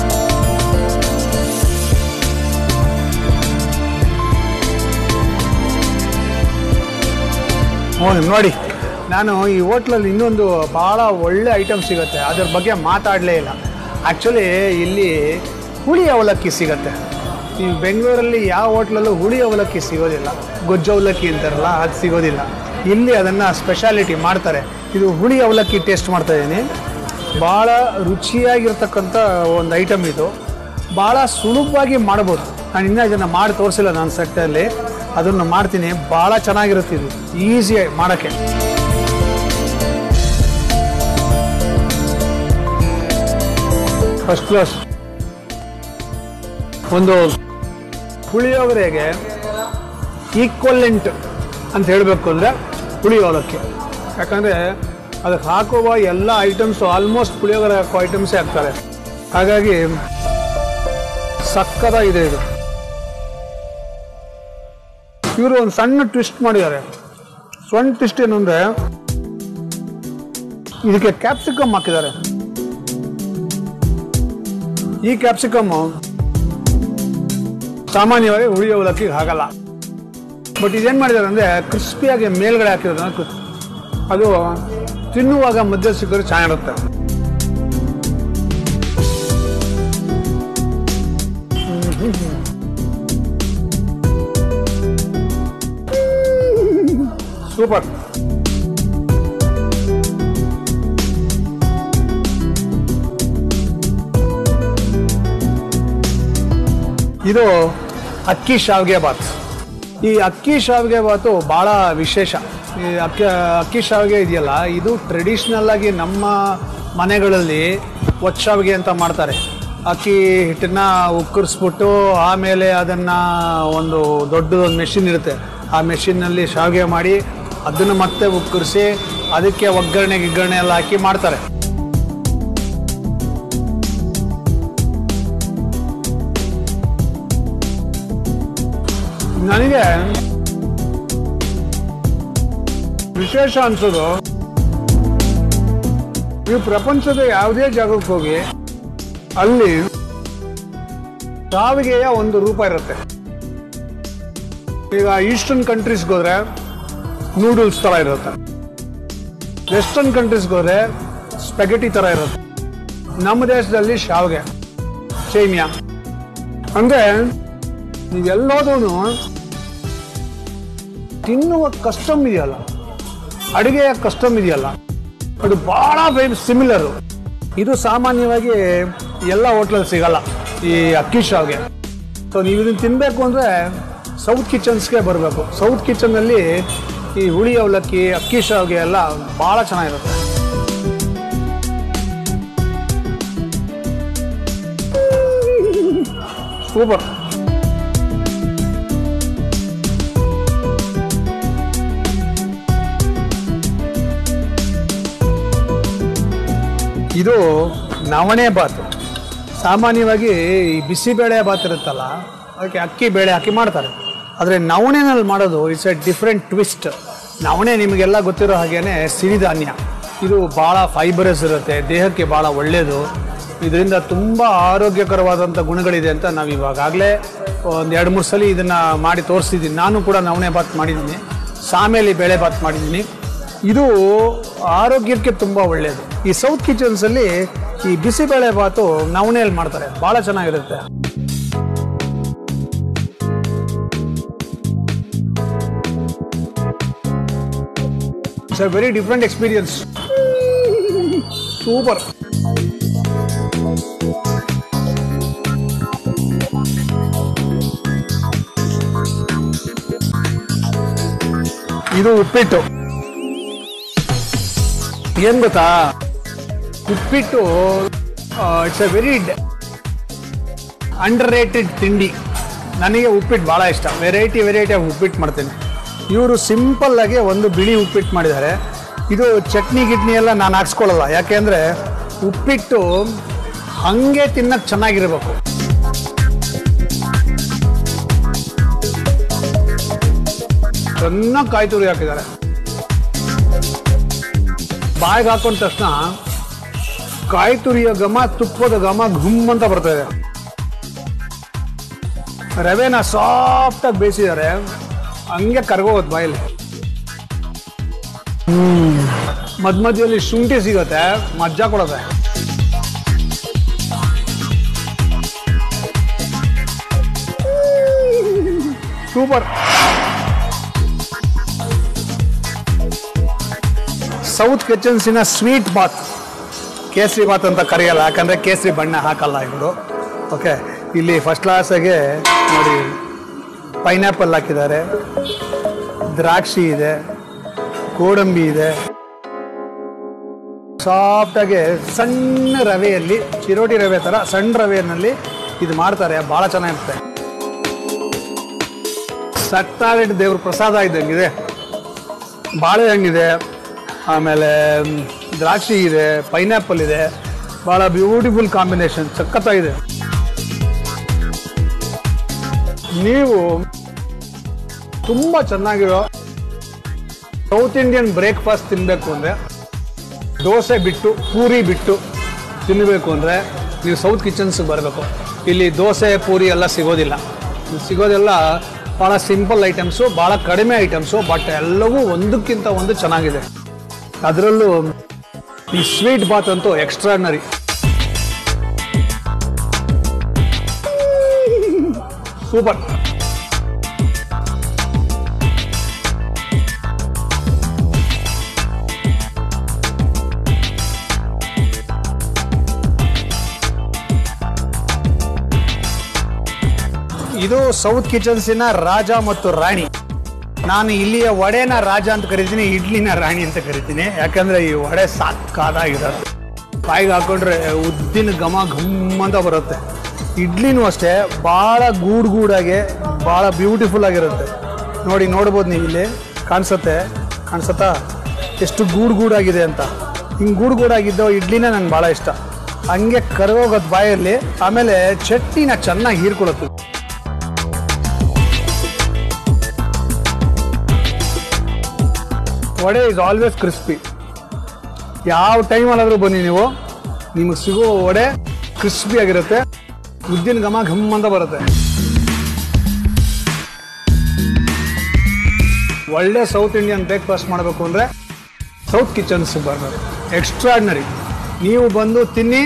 ಹ್ಞೂ ನೋಡಿ ನಾನು ಈ ಹೋಟ್ಲಲ್ಲಿ ಇನ್ನೊಂದು ಭಾಳ ಒಳ್ಳೆ ಐಟಮ್ ಸಿಗುತ್ತೆ ಅದ್ರ ಬಗ್ಗೆ ಮಾತಾಡಲೇ ಇಲ್ಲ ಆ್ಯಕ್ಚುಲಿ ಇಲ್ಲಿ ಹುಳಿ ಅವಲಕ್ಕಿ ಸಿಗತ್ತೆ ಈ ಬೆಂಗಳೂರಲ್ಲಿ ಯಾವ ಹೋಟ್ಲಲ್ಲೂ ಹುಳಿ ಅವಲಕ್ಕಿ ಸಿಗೋದಿಲ್ಲ ಗೊಜ್ಜು ಅವಲಕ್ಕಿ ಅಂತಾರಲ್ಲ ಅದು ಸಿಗೋದಿಲ್ಲ ಇಲ್ಲಿ ಅದನ್ನು ಸ್ಪೆಷಾಲಿಟಿ ಮಾಡ್ತಾರೆ ಇದು ಹುಳಿ ಅವಲಕ್ಕಿ ಟೇಸ್ಟ್ ಮಾಡ್ತಾ ಇದ್ದೀನಿ ಭಾಳ ರುಚಿಯಾಗಿರ್ತಕ್ಕಂಥ ಒಂದು ಐಟಮ್ ಇದು ಭಾಳ ಸುಲಭವಾಗಿ ಮಾಡ್ಬೋದು ನಾನು ಇನ್ನೂ ಇದನ್ನು ಮಾಡಿ ತೋರಿಸಿಲ್ಲ ನನ್ನ ಸೆಟ್ಟಲ್ಲಿ ಅದನ್ನು ಮಾಡ್ತೀನಿ ಭಾಳ ಚೆನ್ನಾಗಿರುತ್ತೆ ಇದು ಈಸಿಯಾಗಿ ಮಾಡೋಕ್ಕೆ ಫಸ್ಟ್ ಕ್ಲಾಸ್ ಒಂದು ಪುಳಿಯೋಗರೆಗೆ ಈಕ್ವಲೆಂಟ್ ಅಂತ ಹೇಳಬೇಕು ಅಂದರೆ ಪುಳಿಯೋಗಕ್ಕೆ ಯಾಕಂದರೆ ಅದಕ್ಕೆ ಹಾಕುವ ಎಲ್ಲ ಐಟಮ್ಸು ಆಲ್ಮೋಸ್ಟ್ ಪುಳಿಯೋಗರೆ ಹಾಕೋ ಐಟಮ್ಸೇ ಹಾಕ್ತಾರೆ ಹಾಗಾಗಿ ಸಕ್ಕದಾಗಿದೆ ಇದು ಇವರು ಒಂದು ಸಣ್ಣ ಟ್ವಿಸ್ಟ್ ಮಾಡಿದ್ದಾರೆ ಸಣ್ಣ ಟ್ವಿಸ್ಟ್ ಏನು ಅಂದ್ರೆ ಇದಕ್ಕೆ ಕ್ಯಾಪ್ಸಿಕಮ್ ಹಾಕಿದ್ದಾರೆ ಈ ಕ್ಯಾಪ್ಸಿಕಮ್ ಸಾಮಾನ್ಯವಾಗಿ ಹುಳಿ ಅವಲಕ್ಕಿಗೆ ಹಾಕಲ್ಲ ಬಟ್ ಇದೇನ್ ಮಾಡಿದ್ದಾರೆ ಅಂದ್ರೆ ಕ್ರಿಸ್ಪಿಯಾಗಿ ಮೇಲ್ಗಡೆ ಹಾಕಿರೋದನ್ನ ಕು- ಅದು ತಿನ್ನುವಾಗ ಮಧ್ಯ ಸಿಕ್ಕರೆ ಚೆನ್ನಾಗಿರುತ್ತೆ ಸೂಪರ್ ಇದು ಅಕ್ಕಿ ಶಾವಿಗೆ ಬಾತ್ ಈ ಅಕ್ಕಿ ಶಾವಿಗೆ ಬಾತು ಬಹಳ ವಿಶೇಷ ಈ ಅಕ್ಕಿ ಅಕ್ಕಿ ಶಾವಿಗೆ ಇದೆಯಲ್ಲ ಇದು ಟ್ರೆಡಿಷ್ನಲ್ ಆಗಿ ನಮ್ಮ ಮನೆಗಳಲ್ಲಿ ಒಚ್ಚ ಶಾವಿಗೆ ಅಂತ ಮಾಡ್ತಾರೆ ಅಕ್ಕಿ ಹಿಟ್ಟನ್ನ ಉಕ್ಕರಿಸ್ಬಿಟ್ಟು ಆಮೇಲೆ ಅದನ್ನು ಒಂದು ದೊಡ್ಡದೊಂದು ಮೆಷಿನ್ ಇರುತ್ತೆ ಆ ಮೆಷಿನ್ನಲ್ಲಿ ಶಾವಿಗೆ ಮಾಡಿ ಅದನ್ನು ಮತ್ತೆ ಉಕ್ಕರಿಸಿ ಅದಕ್ಕೆ ಒಗ್ಗರಣೆ ಗಿಗ್ಗರಣೆ ಎಲ್ಲ ಹಾಕಿ ಮಾಡ್ತಾರೆ ನನಗೆ ವಿಶೇಷ ಅನ್ಸೋದು ನೀವು ಪ್ರಪಂಚದ ಯಾವುದೇ ಜಾಗಕ್ಕೆ ಹೋಗಿ ಅಲ್ಲಿ ಸಾವಿಗೆಯ ಒಂದು ರೂಪ ಇರುತ್ತೆ ಈಗ ಈಸ್ಟರ್ನ್ ಕಂಟ್ರೀಸ್ಗೆ ಹೋದ್ರೆ ನೂಡಲ್ಸ್ ತರ ಇರುತ್ತೆ ವೆಸ್ಟರ್ನ್ ಕಂಟ್ರೀಸ್ಗೆ ಹೋದ್ರೆ ಸ್ಪೆಗಟಿ ತರ ಇರುತ್ತೆ ನಮ್ಮ ದೇಶದಲ್ಲಿ ಶಾವಿಗೆ ಸೇಮಿಯಾ ಅಂದ್ರೆ ನೀವೆಲ್ಲೋದೂ ತಿನ್ನುವ ಕಸ್ಟಮ್ ಇದೆಯಲ್ಲ ಅಡುಗೆಯ ಕಸ್ಟಮ್ ಇದೆಯಲ್ಲ ಅದು ಬಹಳ ಸಿಮಿಲರ್ ಇದು ಸಾಮಾನ್ಯವಾಗಿ ಎಲ್ಲ ಹೋಟ್ಲಲ್ಲಿ ಸಿಗಲ್ಲ ಈ ಅಕ್ಕಿ ಶಾವ್ಗೆ ಸೊ ನೀವು ಇದನ್ನ ತಿನ್ನಬೇಕು ಅಂದರೆ ಸೌತ್ ಕಿಚನ್ಸ್ಗೆ ಬರಬೇಕು ಸೌತ್ ಕಿಚನ್ನಲ್ಲಿ ಈ ಹುಳಿ ಅವಲಕ್ಕಿ ಅಕ್ಕಿ ಶಾವ್ಗೆ ಎಲ್ಲ ಭಾಳ ಚೆನ್ನಾಗಿರುತ್ತೆ ಸೂಪರ್ ಇದು ನವಣೆ ಬಾತು ಸಾಮಾನ್ಯವಾಗಿ ಈ ಬಿಸಿಬೇಳೆ ಬಾತ್ ಇರುತ್ತಲ್ಲ ಅದಕ್ಕೆ ಅಕ್ಕಿ ಬೇಳೆ ಹಾಕಿ ಮಾಡ್ತಾರೆ ಆದರೆ ನವಣೆನಲ್ಲಿ ಮಾಡೋದು ಇಟ್ಸ್ ಎ ಡಿಫ್ರೆಂಟ್ ಟ್ವಿಸ್ಟ್ ನವಣೆ ನಿಮಗೆಲ್ಲ ಗೊತ್ತಿರೋ ಹಾಗೇನೆ ಸಿರಿಧಾನ್ಯ ಇದು ಭಾಳ ಫೈಬರಸ್ ಇರುತ್ತೆ ದೇಹಕ್ಕೆ ಭಾಳ ಒಳ್ಳೆಯದು ಇದರಿಂದ ತುಂಬ ಆರೋಗ್ಯಕರವಾದಂಥ ಗುಣಗಳಿದೆ ಅಂತ ನಾವು ಇವಾಗಲೇ ಒಂದು ಎರಡು ಮೂರು ಸಲ ಇದನ್ನು ಮಾಡಿ ತೋರಿಸಿದ್ದೀನಿ ನಾನು ಕೂಡ ನವಣೆ ಬಾತ್ ಮಾಡಿದ್ದೀನಿ ಸಾಮೇಲಿ ಬೇಳೆ ಬಾತ್ ಮಾಡಿದ್ದೀನಿ ಇದು ಆರೋಗ್ಯಕ್ಕೆ ತುಂಬ ಒಳ್ಳೆಯದು ಈ ಸೌತ್ ಕಿಚನ್ಸಲ್ಲಿ ಈ ಬಿಸಿಬೇಳೆ ಬಾತು ನವಣೆಯಲ್ಲಿ ಮಾಡ್ತಾರೆ ಭಾಳ ಚೆನ್ನಾಗಿರುತ್ತೆ it's uh very different experience super ಇದು ಉಪ್ಪಿಟ್ಟು ಏನ್ ಗೊತ್ತಾ ಉಪ್ಪಿಟ್ಟು it's a very underrated ತಿಂಡಿ ನನಗೆ ಉಪ್ಪಿಟ್ಟು ಭಾಳ ಇಷ್ಟ ವೆರೈಟಿ ವೆರೈಟಿ ಆಫ್ ಉಪ್ಪಿಟ್ಟು ಮಾಡ್ತೀನಿ ಇವರು ಸಿಂಪಲ್ ಆಗಿ ಒಂದು ಬಿಳಿ ಉಪ್ಪಿಟ್ಟು ಮಾಡಿದ್ದಾರೆ ಇದು ಚಟ್ನಿ ಗಿಟ್ನಿ ಎಲ್ಲ ನಾನು ಹಾಕ್ಸ್ಕೊಳ್ಳಲ್ಲ ಯಾಕೆಂದ್ರೆ ಉಪ್ಪಿಟ್ಟು ಹಂಗೆ ತಿನ್ನಕ್ಕೆ ಚೆನ್ನಾಗಿರ್ಬೇಕು ಚೆನ್ನಾಗಿ ಕಾಯಿ ತುರಿ ಹಾಕಿದ್ದಾರೆ ಬಾಯಿಗೆ ಹಾಕೊಂಡ ತಕ್ಷಣ ಕಾಯಿ ತುರಿಯ ಘಮ ತುಪ್ಪದ ಘಮ ಘುಮ್ ಅಂತ ಬರ್ತಾ ಇದೆ ರವೆನ ಸಾಫ್ಟ್ ಆಗಿ ಬೇಯಿಸಿದ್ದಾರೆ ಹಂಗೆ ಕರ್ಗೋಗುತ್ತೆ ಬಾಯಲ್ಲಿ ಮಧ್ಯ ಮಧ್ಯದಲ್ಲಿ ಶುಂಠಿ ಸಿಗುತ್ತೆ ಮಜ್ಜಾ ಕೊಡುತ್ತೆ ಸೂಪರ್ ಸೌತ್ ಕಿಚನ್ಸಿನ ಸ್ವೀಟ್ ಬಾತ್ ಕೇಸರಿ ಬಾತ್ ಅಂತ ಕರೆಯಲ್ಲ ಯಾಕಂದ್ರೆ ಕೇಸರಿ ಬಣ್ಣ ಹಾಕಲ್ಲ ಇವರು ಓಕೆ ಇಲ್ಲಿ ಫಸ್ಟ್ ಕ್ಲಾಸಾಗೆ ನೋಡಿ ಪೈನಾಪಲ್ ಹಾಕಿದ್ದಾರೆ ದ್ರಾಕ್ಷಿ ಇದೆ ಗೋಡಂಬಿ ಇದೆ ಸಾಫ್ಟಾಗಿ ಸಣ್ಣ ರವೆಯಲ್ಲಿ ಚಿರೋಟಿ ರವೆ ಥರ ಸಣ್ಣ ರವೆಯಲ್ಲಿ ಇದು ಮಾಡ್ತಾರೆ ಭಾಳ ಚೆನ್ನಾಗಿರುತ್ತೆ ಸಟ್ಟಾರೆಡ್ ದೇವ್ರ ಪ್ರಸಾದ ಇದ್ದಂಗಿದೆ ಬಾಳೆಹಣ್ಣಿದೆ ಆಮೇಲೆ ಮ್, ದ್ರಾಕ್ಷಿ ಇದೆ ಪೈನಾಪಲ್ ಇದೆ ಭಾಳ ಬ್ಯೂಟಿಫುಲ್ ಕಾಂಬಿನೇಷನ್ ಸಖತ್ತಾಗಿದೆ ನೀವು ತುಂಬ ಚೆನ್ನಾಗಿರೋ ಸೌತ್ ಇಂಡಿಯನ್ ಬ್ರೇಕ್ಫಾಸ್ಟ್ ತಿನ್ನಬೇಕು ಅಂದರೆ ದೋಸೆ ಬಿಟ್ಟು ಪೂರಿ ಬಿಟ್ಟು ತಿನ್ನಬೇಕು ಅಂದರೆ ನೀವು ಸೌತ್ ಕಿಚನ್ಸ್ಗೆ ಬರಬೇಕು ಇಲ್ಲಿ ದೋಸೆ ಪೂರಿ ಎಲ್ಲ ಸಿಗೋದಿಲ್ಲ ಇಲ್ಲಿ ಸಿಗೋದೆಲ್ಲ ಭಾಳ ಸಿಂಪಲ್ ಐಟಮ್ಸು ಭಾಳ ಕಡಿಮೆ ಐಟಮ್ಸು ಬಟ್ ಎಲ್ಲವೂ ಒಂದಕ್ಕಿಂತ ಒಂದು ಚೆನ್ನಾಗಿದೆ ಅದರಲ್ಲೂ ಈ ಸ್ವೀಟ್ ಬಾತ್ ಅಂತೂ ಎಕ್ಸ್ಟ್ರಾರ್ನರಿ ಸೂಪರ್ ಇದು ಸೌತ್ ಕಿಚನ್ಸಿನ ರಾಜ ಮತ್ತು ರಾಣಿ ನಾನು ಇಲ್ಲಿಯ ವಡೆನ ರಾಜ ಅಂತ ಕರಿತೀನಿ ಇಡ್ಲಿನ ರಾಣಿ ಅಂತ ಕರಿತೀನಿ ಯಾಕಂದ್ರೆ ಈ ವಡೆ ಸಾಕಾದಾಗಿರುತ್ತೆ ಬಾಯಿಗೆ ಹಾಕೊಂಡ್ರೆ ಉದ್ದಿನ ಘಮ ಘಮ್ ಅಂತ ಬರುತ್ತೆ ಇಡ್ಲಿನೂ ಅಷ್ಟೇ ಭಾಳ ಗೂಡ್ ಗೂಡಾಗೆ ಭಾಳ ಬ್ಯೂಟಿಫುಲ್ ಆಗಿರುತ್ತೆ ನೋಡಿ ನೋಡ್ಬೋದು ನೀವು ಇಲ್ಲಿ ಕಾಣಿಸುತ್ತೆ ಕಾಣಿಸುತ್ತಾ ಎಷ್ಟು ಗೂಡ್ ಗೂಡಾಗಿದೆ ಅಂತ ಹಿಂಗೆ ಗೂಡ್ ಗೂಡಾಗಿದ್ದೋ ಇಡ್ಲಿನೇ ನಂಗೆ ಭಾಳ ಇಷ್ಟ ಹಂಗೆ ಕರಗೋಗೋದು ಬಾಯಲ್ಲಿ ಆಮೇಲೆ ಚಟ್ನಿನ ಚೆನ್ನಾಗಿ ಹೀರ್ಕೊಳುತ್ತೆ ವಡೆ ಇಸ್ ಆಲ್ವೇಸ್ ಕ್ರಿಸ್ಪಿ ಯಾವ ಟೈಮಲ್ಲಾದರೂ ಬನ್ನಿ ನೀವು ನಿಮಗೆ ಸಿಗೋ ವಡೆ ಕ್ರಿಸ್ಪಿ ಆಗಿರುತ್ತೆ ಉದ್ದಿನ ಘಮ ಘಮ್ ಅಂತ ಬರುತ್ತೆ ಒಳ್ಳೆ ಸೌತ್ ಇಂಡಿಯನ್ ಬ್ರೇಕ್ಫಾಸ್ಟ್ ಮಾಡಬೇಕು ಅಂದರೆ ಸೌತ್ ಕಿಚನ್ಸ್ ಬರಬೇಕು ಎಕ್ಸ್ಟ್ರಾರ್ಡಿನರಿ ನೀವು ಬಂದು ತಿನ್ನಿ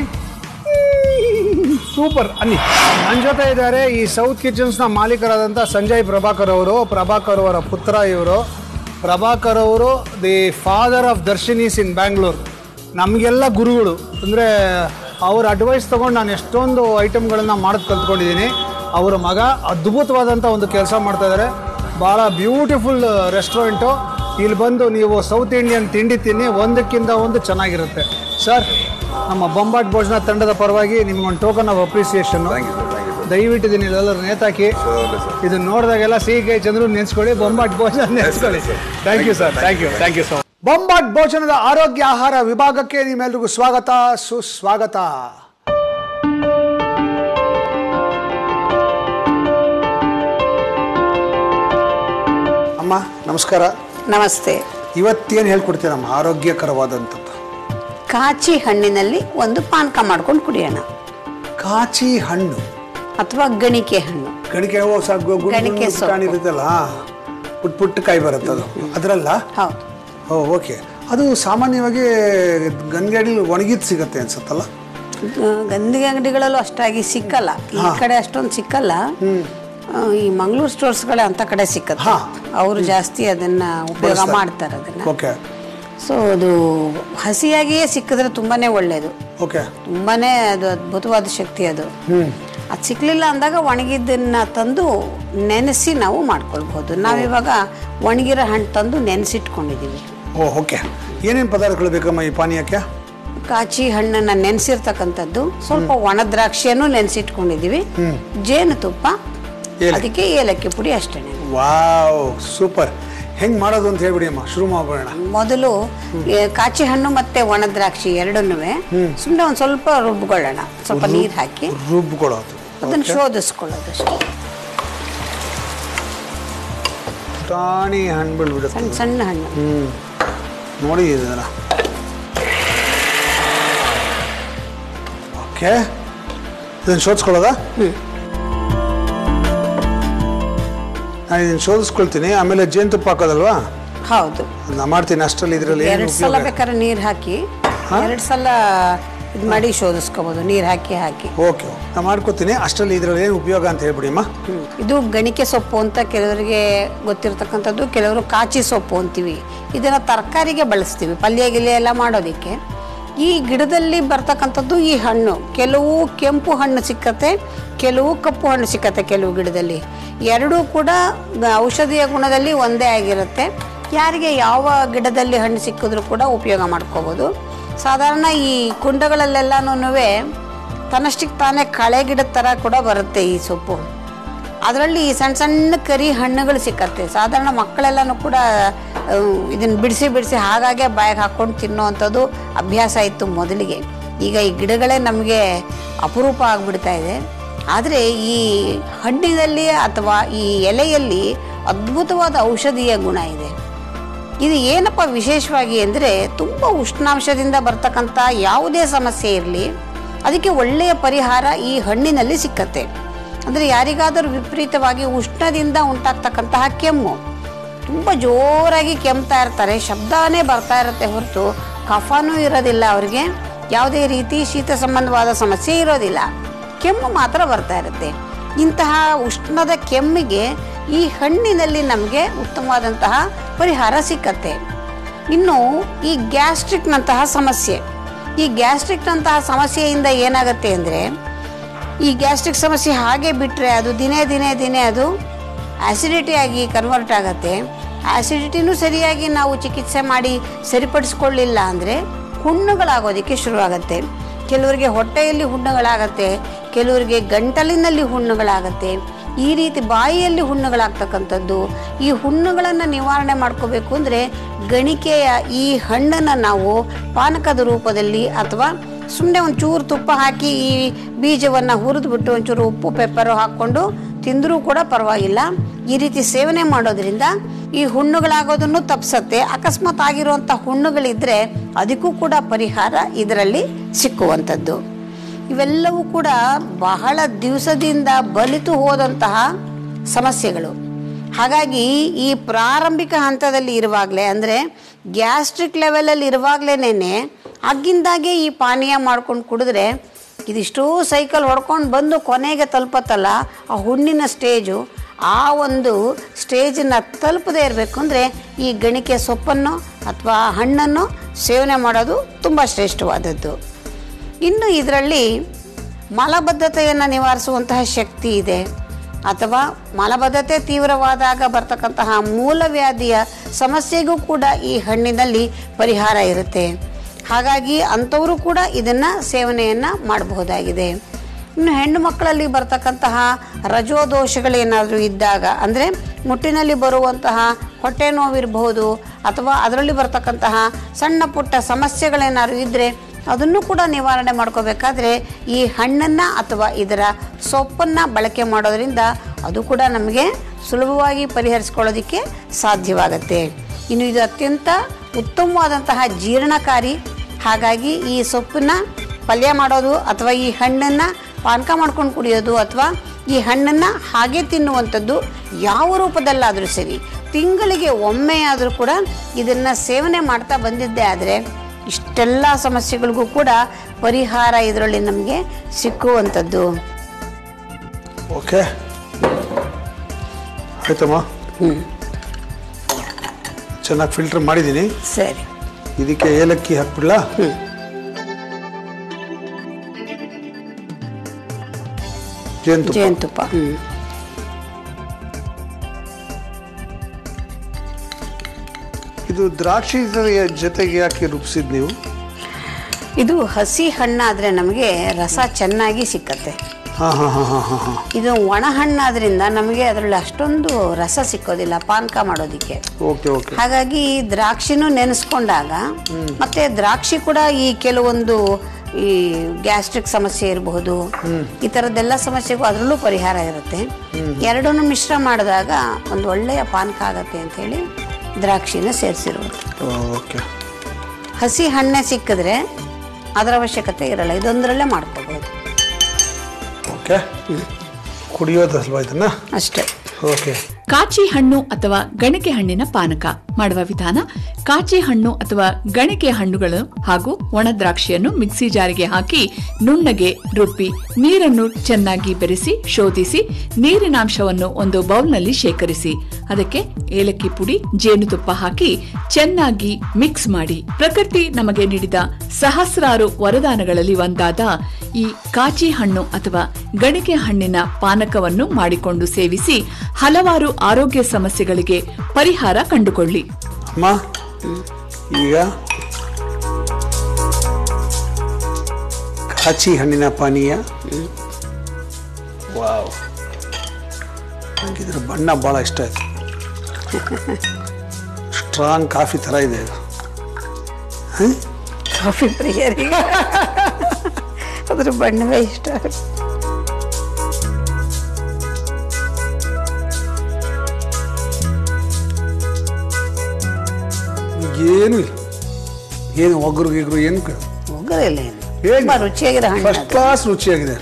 ಸೂಪರ್ ಅನ್ನಿ ನನ್ನ ಜೊತೆ ಇದ್ದಾರೆ ಈ ಸೌತ್ ಕಿಚನ್ಸ್ನ ಮಾಲೀಕರಾದಂಥ ಸಂಜಯ್ ಪ್ರಭಾಕರ್ ಅವರು ಪ್ರಭಾಕರ್ ಅವರ ಪುತ್ರ ಇವರು ಪ್ರಭಾಕರ್ ಅವರು the father of Darshinis in Bangalore ನಮಗೆಲ್ಲ ಗುರುಗಳು ಅಂದರೆ ಅವ್ರ ಅಡ್ವೈಸ್ ತೊಗೊಂಡು ನಾನು ಎಷ್ಟೊಂದು ಐಟಮ್ಗಳನ್ನ ಮಾಡೋದು ಕಲ್ತ್ಕೊಂಡಿದ್ದೀನಿ ಅವರ ಮಗ ಅದ್ಭುತವಾದಂಥ ಒಂದು ಕೆಲಸ ಮಾಡ್ತಾ ಇದ್ದಾರೆ ಭಾಳ ಬ್ಯೂಟಿಫುಲ್ ರೆಸ್ಟೋರೆಂಟು ಇಲ್ಲಿ ಬಂದು ನೀವು ಸೌತ್ ಇಂಡಿಯನ್ ತಿಂಡಿ ತಿನ್ನಿ ಒಂದಕ್ಕಿಂತ ಒಂದು ಚೆನ್ನಾಗಿರುತ್ತೆ ಸರ್ ನಮ್ಮ ಬೊಂಬಾಟ್ ಭೋಜನ ತಂಡದ ಪರವಾಗಿ ನಿಮ್ಗೊಂದು ಟೋಕನ್ ಆಫ್ ಅಪ್ರಿಸಿಯೇಷನ್ ದಯವಿಟ್ಟು ಇದನ್ನ ಎಲ್ಲರೂ ನೇತಾಕಿ ಇದನ್ನ ನೋಡಿದಾಗೆಲ್ಲ ಸಿ ಕೆ ಚಂದ್ರು ನೆನೆಸ್ಕೊಳ್ಳಿ ಬೊಂಬಾಟ್ ಭೋಜನ ನೆನೆಸ್ಕೊಳ್ಳಿ thank you sir thank you thank you so Bombat ಭೋಜನದ ಆರೋಗ್ಯ ಆಹಾರ ವಿಭಾಗಕ್ಕೆ ನಿಮ್ಮೆಲ್ರಿಗೂ ಸ್ವಾಗತ ಸುಸ್ವಾಗತ ಅಮ್ಮ ನಮಸ್ಕಾರ ನಮಸ್ತೆ ಇವತ್ತೇನು ಹೇಳ್ಕೊಡ್ತೀರಮ್ಮ ಆರೋಗ್ಯಕರವಾದಂಥದ್ದು ಕಾಚಿ ಹಣ್ಣಿನಲ್ಲಿ ಒಂದು ಪಾನಕ ಮಾಡ್ಕೊಂಡು ಕುಡಿಯೋಣ ಕಾಚಿ ಹಣ್ಣು ಅಥವಾ ಗಣಿಕೆ ಹಣ್ಣು ಗಣಿಕೆ ಹೂವು ಸ- ಗು- ಗುಂಡು ಗಣಿಕೆ ಗುಂಡು ಸೊಪ್ಪು. ಕಾಣಿರುತ್ತಲ್ಲ ಪುಟ್ ಪುಟ್ಟ ಕಾಯಿ ಬರುತ್ತೆ ಅದು ಅದರಲ್ಲ ಹೌದು ಓ ಓಕೆ ಅದು ಸಾಮಾನ್ಯವಾಗಿ ಗಂಗಡಿ ಒಣಗಿದ್ ಸಿಗತ್ತೆ ಅನ್ಸುತ್ತಲ್ಲ ಗ- ಗಂಧಿಗೆ ಅಂಗಡಿಗಳಲ್ಲೂ ಅಷ್ಟಾಗಿ ಸಿಕ್ಕಲ್ಲ ಈ ಕಡೆ ಅಷ್ಟೊಂದು ಸಿಕ್ಕಲ್ಲ ಆ, ಈ ಮಂಗಳೂರು ಸ್ಟೋರ್ಸ್ಗಳೇ ಅಂತ ಕಡೆ ಸಿಕ್ಕತ್ತೆ ಹಾ. ಅವರು ಜಾಸ್ತಿ ಅದನ್ನ ಉಪಯೋಗ ಬಳಸ್ತಾರೆ. ಮಾಡ್ತಾರೆ ಅದನ್ನ ಓಕೆ ಸೊ ಅದು ಹಸಿಯಾಗಿಯೇ ಸಿಕ್ಕಿದ್ರೆ ತುಂಬಾನೇ ಒಳ್ಳೆಯದು ಓಕೆ ತುಂಬಾನೇ ಅದು ಅದ್ಭುತವಾದ ಶಕ್ತಿ ಅದು ಅದು ಸಿಕ್ಲಿಲ್ಲ ಅಂದಾಗ ಒಣಗಿದ್ದನ್ನ ತಂದು ನೆನೆಸಿ ನಾವು ಮಾಡ್ಕೊಳ್ಬಹುದು ನಾವಿವಾಗ ಒಣಗಿರೋ ಹಣ್ಣು ತಂದು ನೆನೆಸಿಟ್ಕೊಂಡಿದ್ದೀವಿ ಓ ಓಕೆ ಏನೇನು ಪದಾರ್ಥಗಳು ಬೇಕಮ್ಮ ಈ ಪಾನೀಯಕ್ಕೆ ಕಾಚಿ ಹಣ್ಣನ್ನ ನೆನೆಸಿರ್ತಕ್ಕಂಥದ್ದು ಸ್ವಲ್ಪ ಒಣ ದ್ರಾಕ್ಷಿಯನ್ನು ನೆನೆಸಿಟ್ಕೊಂಡಿದ್ದೀವಿ ಜೇನುತುಪ್ಪ ಏಲಕ್ಕಿ. ಅದಕ್ಕೆ ಏಲಕ್ಕಿ ಪುಡಿ ಅಷ್ಟೇ ವಾವ್ ಸೂಪರ್ ಹೆಂಗ್ ಮಾಡೋದು ಅಂತ ಹೇಳ್ಬಿಡಿ ಅಮ್ಮ ಶುರು ಮಾಡೋಣ ಮೊದಲು ಏ, ಕಾಚಿ ಹಣ್ಣು ಮತ್ತೆ ಒಣ ದ್ರಾಕ್ಷಿ ಎರಡನ್ನೂ ಸುಮ್ಮನೆ ಒಂದು ಸ್ವಲ್ಪ ರುಬ್ಕೊಳ್ಳೋಣ ಸ್ವಲ್ಪ ನೀರು ಹಾಕಿ ರುಬ್ಕೊಳ್ಳೋದು ಅದನ್ನು ಶೋಧಿಸ್ಕೊಳ್ಳೋದು ಅಷ್ಟೇ ಟಾಣಿ ಹಣ್ಣು ಬಿಡ್ಬಿಡುತ್ತೆ ಸಣ್ಣ ಸಣ್ಣ ಹಣ್ಣು ಹ್ಮ್ ನೋಡಿ ಇದನ್ನ ಓಕೆ ಇದನ್ನು ಶೋಧಿಸ್ಕೊಳ್ಳೋದಾ ನಾನು ಇದನ್ನು ಶೋಧಿಸ್ಕೊಳ್ತೀನಿ ಆಮೇಲೆ ಜೇನುತುಪ್ಪ ಹಾಕೋದಲ್ವಾ ಹೌದು ನಾ ಮಾಡ್ತೀನಿ ಅಷ್ಟರಲ್ಲಿ ಇದರಲ್ಲಿ ಏನು ಎರಡು ಸಲ ಉಪಯೋಗ ಬೇಕಾದ್ರೆ ನೀರು ಹಾಕಿ ಎರಡು ಸಲ ಇದು ಮಾಡಿ ಶೋಧಿಸ್ಕೋಬೋದು ನೀರು ಹಾಕಿ ಹಾಕಿ ಓಕೆ ನಾ ಮಾಡ್ಕೊತೀನಿ ಅಷ್ಟರಲ್ಲಿ ಇದರಲ್ಲಿ ಏನು ಉಪಯೋಗ ಅಂತ ಹೇಳ್ಬಿಡಿ ಅಮ್ಮ ಹ್ಮ್. ಇದು ಗಣಿಕೆ ಸೊಪ್ಪು ಅಂತ ಕೆಲವರಿಗೆ ಗೊತ್ತಿರತಕ್ಕಂಥದ್ದು ಕೆಲವರು ಕಾಚಿ ಸೊಪ್ಪು ಅಂತೀವಿ ಇದನ್ನು ತರಕಾರಿಗೆ ಬಳಸ್ತೀವಿ ಪಲ್ಯ ಗಿಲ್ಯ ಎಲ್ಲ ಮಾಡೋದಕ್ಕೆ ಈ ಗಿಡದಲ್ಲಿ ಬರ್ತಕ್ಕಂಥದ್ದು ಈ ಹಣ್ಣು ಕೆಲವು ಕೆಂಪು ಹಣ್ಣು ಸಿಕ್ಕತ್ತೆ ಕೆಲವು ಕಪ್ಪು ಹಣ್ಣು ಸಿಕ್ಕತ್ತೆ ಕೆಲವು ಗಿಡದಲ್ಲಿ ಎರಡೂ ಕೂಡ ಗ- ಔಷಧೀಯ ಗುಣದಲ್ಲಿ ಒಂದೇ ಆಗಿರುತ್ತೆ ಯಾರಿಗೆ ಯಾವ ಗಿಡದಲ್ಲಿ ಹಣ್ಣು ಸಿಕ್ಕಿದ್ರೂ ಕೂಡ ಉಪಯೋಗ ಮಾಡ್ಕೋಬೋದು ಸಾಧಾರಣ ಈ ಕುಂಡಗಳಲ್ಲೆಲ್ಲನೂ ತನ್ನಷ್ಟಕ್ಕೆ ತಾನೇ ಕಳೆ ಗಿಡದ ಥರ ಕೂಡ ಬರುತ್ತೆ ಈ ಸೊಪ್ಪು ಅದರಲ್ಲಿ ಸಣ್ಣ ಸಣ್ಣ ಕರಿ ಹಣ್ಣುಗಳು ಸಿಕ್ಕತ್ತೆ ಸಾಧಾರಣ ಮಕ್ಕಳೆಲ್ಲನೂ ಕೂಡ ಇದನ್ನು ಬಿಡಿಸಿ ಬಿಡಿಸಿ ಹಾಗಾಗೆ ಬಾಯಿಗೆ ಹಾಕ್ಕೊಂಡು ತಿನ್ನೋವಂಥದ್ದು ಅಭ್ಯಾಸ ಇತ್ತು ಮೊದಲಿಗೆ ಈಗ ಈ ಗಿಡಗಳೇ ನಮಗೆ ಅಪರೂಪ ಆಗಿಬಿಡ್ತಾ ಇದೆ ಆದರೆ ಈ ಹಣ್ಣಿನಲ್ಲಿ ಅಥವಾ ಈ ಎಲೆಯಲ್ಲಿ ಅದ್ಭುತವಾದ ಔಷಧೀಯ ಗುಣ ಇದೆ ಇದು ಏನಪ್ಪ ವಿಶೇಷವಾಗಿ ಅಂದರೆ ತುಂಬ ಉಷ್ಣಾಂಶದಿಂದ ಬರ್ತಕ್ಕಂಥ ಯಾವುದೇ ಸಮಸ್ಯೆ ಇರಲಿ ಅದಕ್ಕೆ ಒಳ್ಳೆಯ ಪರಿಹಾರ ಈ ಹಣ್ಣಿನಲ್ಲಿ ಸಿಕ್ಕತ್ತೆ ಅಂದರೆ ಯಾರಿಗಾದರೂ ವಿಪರೀತವಾಗಿ ಉಷ್ಣದಿಂದ ಉಂಟಾಗ್ತಕ್ಕಂತಹ ಕೆಮ್ಮು ತುಂಬ ಜೋರಾಗಿ ಕೆಮ್ತಾ ಇರ್ತಾರೆ ಶಬ್ದನೇ ಬರ್ತಾ ಇರುತ್ತೆ ಹೊರತು ಕಫನೂ ಇರೋದಿಲ್ಲ ಅವರಿಗೆ ಯಾವುದೇ ರೀತಿ ಶೀತ ಸಂಬಂಧವಾದ ಸಮಸ್ಯೆ ಇರೋದಿಲ್ಲ ಕೆಮ್ಮು ಮಾತ್ರ ಬರ್ತಾ ಇರುತ್ತೆ ಇಂತಹ ಉಷ್ಣದ ಕೆಮ್ಮಿಗೆ ಈ ಹಣ್ಣಿನಲ್ಲಿ ನಮಗೆ ಉತ್ತಮವಾದಂತಹ ಪರಿಹಾರ ಸಿಕ್ಕತ್ತೆ ಇನ್ನು ಈ ಗ್ಯಾಸ್ಟ್ರಿಕ್ನಂತಹ ಸಮಸ್ಯೆ ಈ ಗ್ಯಾಸ್ಟ್ರಿಕ್ನಂತಹ ಸಮಸ್ಯೆಯಿಂದ ಏನಾಗುತ್ತೆ ಅಂದರೆ ಈ ಗ್ಯಾಸ್ಟ್ರಿಕ್ ಸಮಸ್ಯೆ ಹಾಗೆ ಬಿಟ್ಟರೆ ಅದು ದಿನೇ ದಿನೇ ದಿನೇ ಅದು ಆ್ಯಸಿಡಿಟಿ ಆಗಿ ಕನ್ವರ್ಟ್ ಆಗುತ್ತೆ ಆ್ಯಸಿಡಿಟಿನೂ ಸರಿಯಾಗಿ ನಾವು ಚಿಕಿತ್ಸೆ ಮಾಡಿ ಸರಿಪಡಿಸ್ಕೊಳ್ಳಿಲ್ಲ ಅಂದರೆ ಹುಣ್ಣುಗಳಾಗೋದಕ್ಕೆ ಶುರುವಾಗುತ್ತೆ ಕೆಲವರಿಗೆ ಹೊಟ್ಟೆಯಲ್ಲಿ ಹುಣ್ಣುಗಳಾಗತ್ತೆ ಕೆಲವರಿಗೆ ಗಂಟಲಿನಲ್ಲಿ ಹುಣ್ಣುಗಳಾಗತ್ತೆ ಈ ರೀತಿ ಬಾಯಿಯಲ್ಲಿ ಹುಣ್ಣುಗಳಾಗ್ತಕ್ಕಂಥದ್ದು ಈ ಹುಣ್ಣುಗಳನ್ನು ನಿವಾರಣೆ ಮಾಡ್ಕೋಬೇಕು ಅಂದರೆ ಗಣಿಕೆಯ ಈ ಹಣ್ಣನ್ನು ನಾವು ಪಾನಕದ ರೂಪದಲ್ಲಿ ಅಥವಾ ಸುಮ್ಮನೆ ಒಂದು ಚೂರು ತುಪ್ಪ ಹಾಕಿ ಈ ಬೀಜವನ್ನು ಹುರಿದ್ಬಿಟ್ಟು ಒಂಚೂರು ಉಪ್ಪು ಪೆಪ್ಪರು ಹಾಕ್ಕೊಂಡು ತಿಂದರೂ ಕೂಡ ಪರವಾಗಿಲ್ಲ ಈ ರೀತಿ ಸೇವನೆ ಮಾಡೋದ್ರಿಂದ ಈ ಹುಣ್ಣುಗಳಾಗೋದನ್ನು ತಪ್ಪಿಸತ್ತೆ ಅಕಸ್ಮಾತ್ ಆಗಿರುವಂಥ ಹುಣ್ಣುಗಳಿದ್ರೆ ಅದಕ್ಕೂ ಕೂಡ ಪರಿಹಾರ ಇದರಲ್ಲಿ ಸಿಕ್ಕುವಂಥದ್ದು ಇವೆಲ್ಲವೂ ಕೂಡ ಬಹಳ ದಿವಸದಿಂದ ಬಲಿತು ಹೋದಂತಹ ಸಮಸ್ಯೆಗಳು ಹಾಗಾಗಿ ಈ ಪ್ರಾರಂಭಿಕ ಹಂತದಲ್ಲಿ ಇರುವಾಗಲೇ ಅಂದರೆ ಗ್ಯಾಸ್ಟ್ರಿಕ್ ಲೆವೆಲಲ್ಲಿ ಇರುವಾಗಲೇ ಆಗಿಂದಾಗೆ ಈ ಪಾನೀಯ ಮಾಡ್ಕೊಂಡು ಕುಡಿದ್ರೆ ಇದಿಷ್ಟೋ ಸೈಕಲ್ ಹೊಡ್ಕೊಂಡು ಬಂದು ಕೊನೆಗೆ ತಲುಪತ್ತಲ್ಲ ಆ ಹುಣ್ಣಿನ ಸ್ಟೇಜು ಆ ಒಂದು ಸ್ಟೇಜನ್ನು ತಲುಪದೇ ಇರಬೇಕು ಅಂದರೆ ಈ ಗಣಿಕೆ ಸೊಪ್ಪನ್ನು ಅಥವಾ ಹಣ್ಣನ್ನು ಸೇವನೆ ಮಾಡೋದು ತುಂಬ ಶ್ರೇಷ್ಠವಾದದ್ದು ಇನ್ನು ಇದರಲ್ಲಿ ಮಲಬದ್ಧತೆಯನ್ನು ನಿವಾರಿಸುವಂತಹ ಶಕ್ತಿ ಇದೆ ಅಥವಾ ಮಲಬದ್ಧತೆ ತೀವ್ರವಾದಾಗ ಬರ್ತಕ್ಕಂತಹ ಮೂಲವ್ಯಾಧಿಯ ಸಮಸ್ಯೆಗೂ ಕೂಡ ಈ ಹಣ್ಣಿನಲ್ಲಿ ಪರಿಹಾರ ಇರುತ್ತೆ ಹಾಗಾಗಿ ಅಂಥವರು ಕೂಡ ಇದನ್ನು ಸೇವನೆಯನ್ನು ಮಾಡಬಹುದಾಗಿದೆ ಇನ್ನು ಹೆಣ್ಣು ಮಕ್ಕಳಲ್ಲಿ ಬರ್ತಕ್ಕಂತಹ ರಜೋದೋಷಗಳೇನಾದರೂ ಇದ್ದಾಗ ಅಂದರೆ ಮುಟ್ಟಿನಲ್ಲಿ ಬರುವಂತಹ ಹೊಟ್ಟೆ ನೋವಿರಬಹುದು ಅಥವಾ ಅದರಲ್ಲಿ ಬರ್ತಕ್ಕಂತಹ ಸಣ್ಣ ಪುಟ್ಟ ಸಮಸ್ಯೆಗಳೇನಾದ್ರು ಇದ್ದರೆ ಅದನ್ನು ಕೂಡ ನಿವಾರಣೆ ಮಾಡ್ಕೋಬೇಕಾದ್ರೆ ಈ ಹಣ್ಣನ್ನು ಅಥವಾ ಇದರ ಸೊಪ್ಪನ್ನು ಬಳಕೆ ಮಾಡೋದ್ರಿಂದ ಅದು ಕೂಡ ನಮಗೆ ಸುಲಭವಾಗಿ ಪರಿಹರಿಸ್ಕೊಳ್ಳೋದಕ್ಕೆ ಸಾಧ್ಯವಾಗುತ್ತೆ ಇನ್ನು ಇದು ಅತ್ಯಂತ ಉತ್ತಮವಾದಂತಹ ಜೀರ್ಣಕಾರಿ ಹಾಗಾಗಿ ಈ ಸೊಪ್ಪನ್ನ ಪಲ್ಯ ಮಾಡೋದು ಅಥವಾ ಈ ಹಣ್ಣನ್ನು ಪಾನಕ ಮಾಡ್ಕೊಂಡು ಕುಡಿಯೋದು ಅಥವಾ ಈ ಹಣ್ಣನ್ನು ಹಾಗೆ ತಿನ್ನುವಂಥದ್ದು ಯಾವ ರೂಪದಲ್ಲಾದರೂ ಸರಿ ತಿಂಗಳಿಗೆ ಒಮ್ಮೆ ಆದರೂ ಕೂಡ ಇದನ್ನು ಸೇವನೆ ಮಾಡ್ತಾ ಬಂದಿದ್ದೇ ಆದರೆ ಇಷ್ಟೆಲ್ಲ ಸಮಸ್ಯೆಗಳಿಗೂ ಕೂಡ ಪರಿಹಾರ ಇದರಲ್ಲಿ ನಮಗೆ ಸಿಕ್ಕುವಂಥದ್ದು ಓಕೆ ಆಯ್ತಮ್ಮ ಚೆನ್ನಾಗಿ ಫಿಲ್ಟರ್ ಮಾಡಿದ್ದೀನಿ ಸರಿ ಇದಕ್ಕೆ ಏಲಕ್ಕಿ ಹಾಕ್ಬಿಡ್ಲಾ ಜೇನುತುಪ್ಪ ಜೇನುತುಪ್ಪ ಹ್ಞೂ ಇದು ದ್ರಾಕ್ಷಿ ಜೊತೆಗೆ- ಜೊತೆಗೆ ಯಾಕೆ ರೂಪಿಸಿದ್ ನೀವು ಇದು ಹಸಿ ಹಣ್ಣಾದರೆ ನಮಗೆ ರಸ ಚೆನ್ನಾಗಿ ಸಿಕ್ಕತ್ತೆ ಹಾಂ ಹಾಂ ಹಾಂ ಹಾಂ ಹಾಂ ಹಾಂ ಇದು ಒಣ ಹಣ್ಣಾದ್ರಿಂದ ನಮಗೆ ಅದರಲ್ಲಿ ಅಷ್ಟೊಂದು ರಸ ಸಿಕ್ಕೋದಿಲ್ಲ ಪಾನಕ ಮಾಡೋದಕ್ಕೆ ಓಕೆ ಓಕೆ ಹಾಗಾಗಿ ಈ ದ್ರಾಕ್ಷಿನೂ ನೆನೆಸ್ಕೊಂಡಾಗ ಮತ್ತೆ ದ್ರಾಕ್ಷಿ ಕೂಡ ಈ ಕೆಲವೊಂದು ಈ ಗ್ಯಾಸ್ಟ್ರಿಕ್ ಸಮಸ್ಯೆ ಇರಬಹುದು ಈ ಥರದ್ದೆಲ್ಲ ಸಮಸ್ಯೆಗೂ ಅದರಲ್ಲೂ ಪರಿಹಾರ ಇರುತ್ತೆ ಎರಡನ್ನೂ ಮಿಶ್ರ ಮಾಡಿದಾಗ ಒಂದು ಒಳ್ಳೆಯ ಪಾನಕ ಆಗತ್ತೆ ಅಂತ ಹೇಳಿ ದ್ರಾಕ್ಷಿನ ಸೇರಿಸಿರುವುದು ಓಕೆ ಹಸಿ ಹಣ್ಣೆ ಸಿಕ್ಕಿದ್ರೆ ಅದರ ಅವಶ್ಯಕತೆ ಇರಲ್ಲ ಇದೊಂದರಲ್ಲೇ ಮಾಡ್ಕೋಬಹುದು ಓಕೆ ಕುಡಿಯೋದಲ್ವಾ ಇದನ್ನ ಅಷ್ಟೇ ಓಕೆ ಕಾಚಿ ಹಣ್ಣು ಅಥವಾ ಗಣಿಕೆ ಹಣ್ಣಿನ ಪಾನಕ ಮಾಡುವ ವಿಧಾನ ಕಾಚಿ ಹಣ್ಣು ಅಥವಾ ಗಣಿಕೆ ಹಣ್ಣುಗಳು ಹಾಗೂ ಒಣ ದ್ರಾಕ್ಷಿಯನ್ನು ಮಿಕ್ಸಿ ಜಾರಿಗೆ ಹಾಕಿ ನುಣ್ಣಗೆ ರುಬ್ಬಿ ನೀರನ್ನು ಚೆನ್ನಾಗಿ ಬೆರೆಸಿ ಶೋಧಿಸಿ ನೀರಿನಾಂಶವನ್ನು ಒಂದು ಬೌಲ್ನಲ್ಲಿ ಶೇಖರಿಸಿ ಅದಕ್ಕೆ ಏಲಕ್ಕಿ ಪುಡಿ ಜೇನುತುಪ್ಪ ಹಾಕಿ ಚೆನ್ನಾಗಿ ಮಿಕ್ಸ್ ಮಾಡಿ ಪ್ರಕೃತಿ ನಮಗೆ ನೀಡಿದ ಸಹಸ್ರಾರು ವರದಾನಗಳಲ್ಲಿ ಒಂದಾದ ಈ ಕಾಚಿ ಹಣ್ಣು ಅಥವಾ ಗಣಿಕೆ ಹಣ್ಣಿನ ಪಾನಕವನ್ನು ಮಾಡಿಕೊಂಡು ಸೇವಿಸಿ ಹಲವಾರು ಆರೋಗ್ಯ ಸಮಸ್ಯೆಗಳಿಗೆ ಪರಿಹಾರ ಕಂಡುಕೊಳ್ಳಿ ಅಮ್ಮ ಈಗ ಕಾಚಿ ಹಣ್ಣಿನ ಪಾನೀಯ ವಾವ್ ನಂಗೆ ಇದ್ರ ಬಣ್ಣ ಭಾಳ ಇಷ್ಟ ಆಯ್ತು ಸ್ಟ್ರಾಂಗ್ ಕಾಫಿ ಥರ ಇದೆ ಇದು ಹ? ಕಾಫಿ ಪ್ರಿಯರಿಗೆ ಅದ್ರ ಬಣ್ಣವೇ ಇಷ್ಟ ಏನೂ ಇಲ್ಲ ಏನು ಒಗ್ರು ಗಿಗ್ರು ಏನು ಕ- ಒಗ್ಗರಿಲ್ಲ ಏನು ಹೇಗೆ? ತುಂಬಾ ರುಚಿಯಾಗಿರೋ ಹಣ್ಣು ಫಸ್ಟ್ ಅದು. ಕ್ಲಾಸ್ ರುಚಿಯಾಗಿದೆ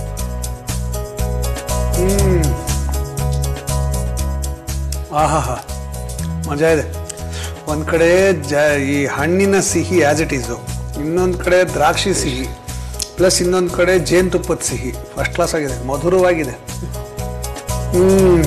ಹ್ಮ್ ಆಹಾ ಮಜಾ ಇದೆ ಒಂದ್ ಕಡೆ ಜ ಈ ಹಣ್ಣಿನ ಸಿಹಿ ಆಸ್ ಇಟ್ ಈಸು ಇನ್ನೊಂದು ಕಡೆ ದ್ರಾಕ್ಷಿ ಸಿಹಿ ಪ್ಲಸ್ ಇನ್ನೊಂದು ಕಡೆ ಜೇನುತುಪ್ಪದ ಸಿಹಿ ಫಸ್ಟ್ ಕ್ಲಾಸ್ ಆಗಿದೆ ಮಧುರವಾಗಿದೆ ಹ್ಮ್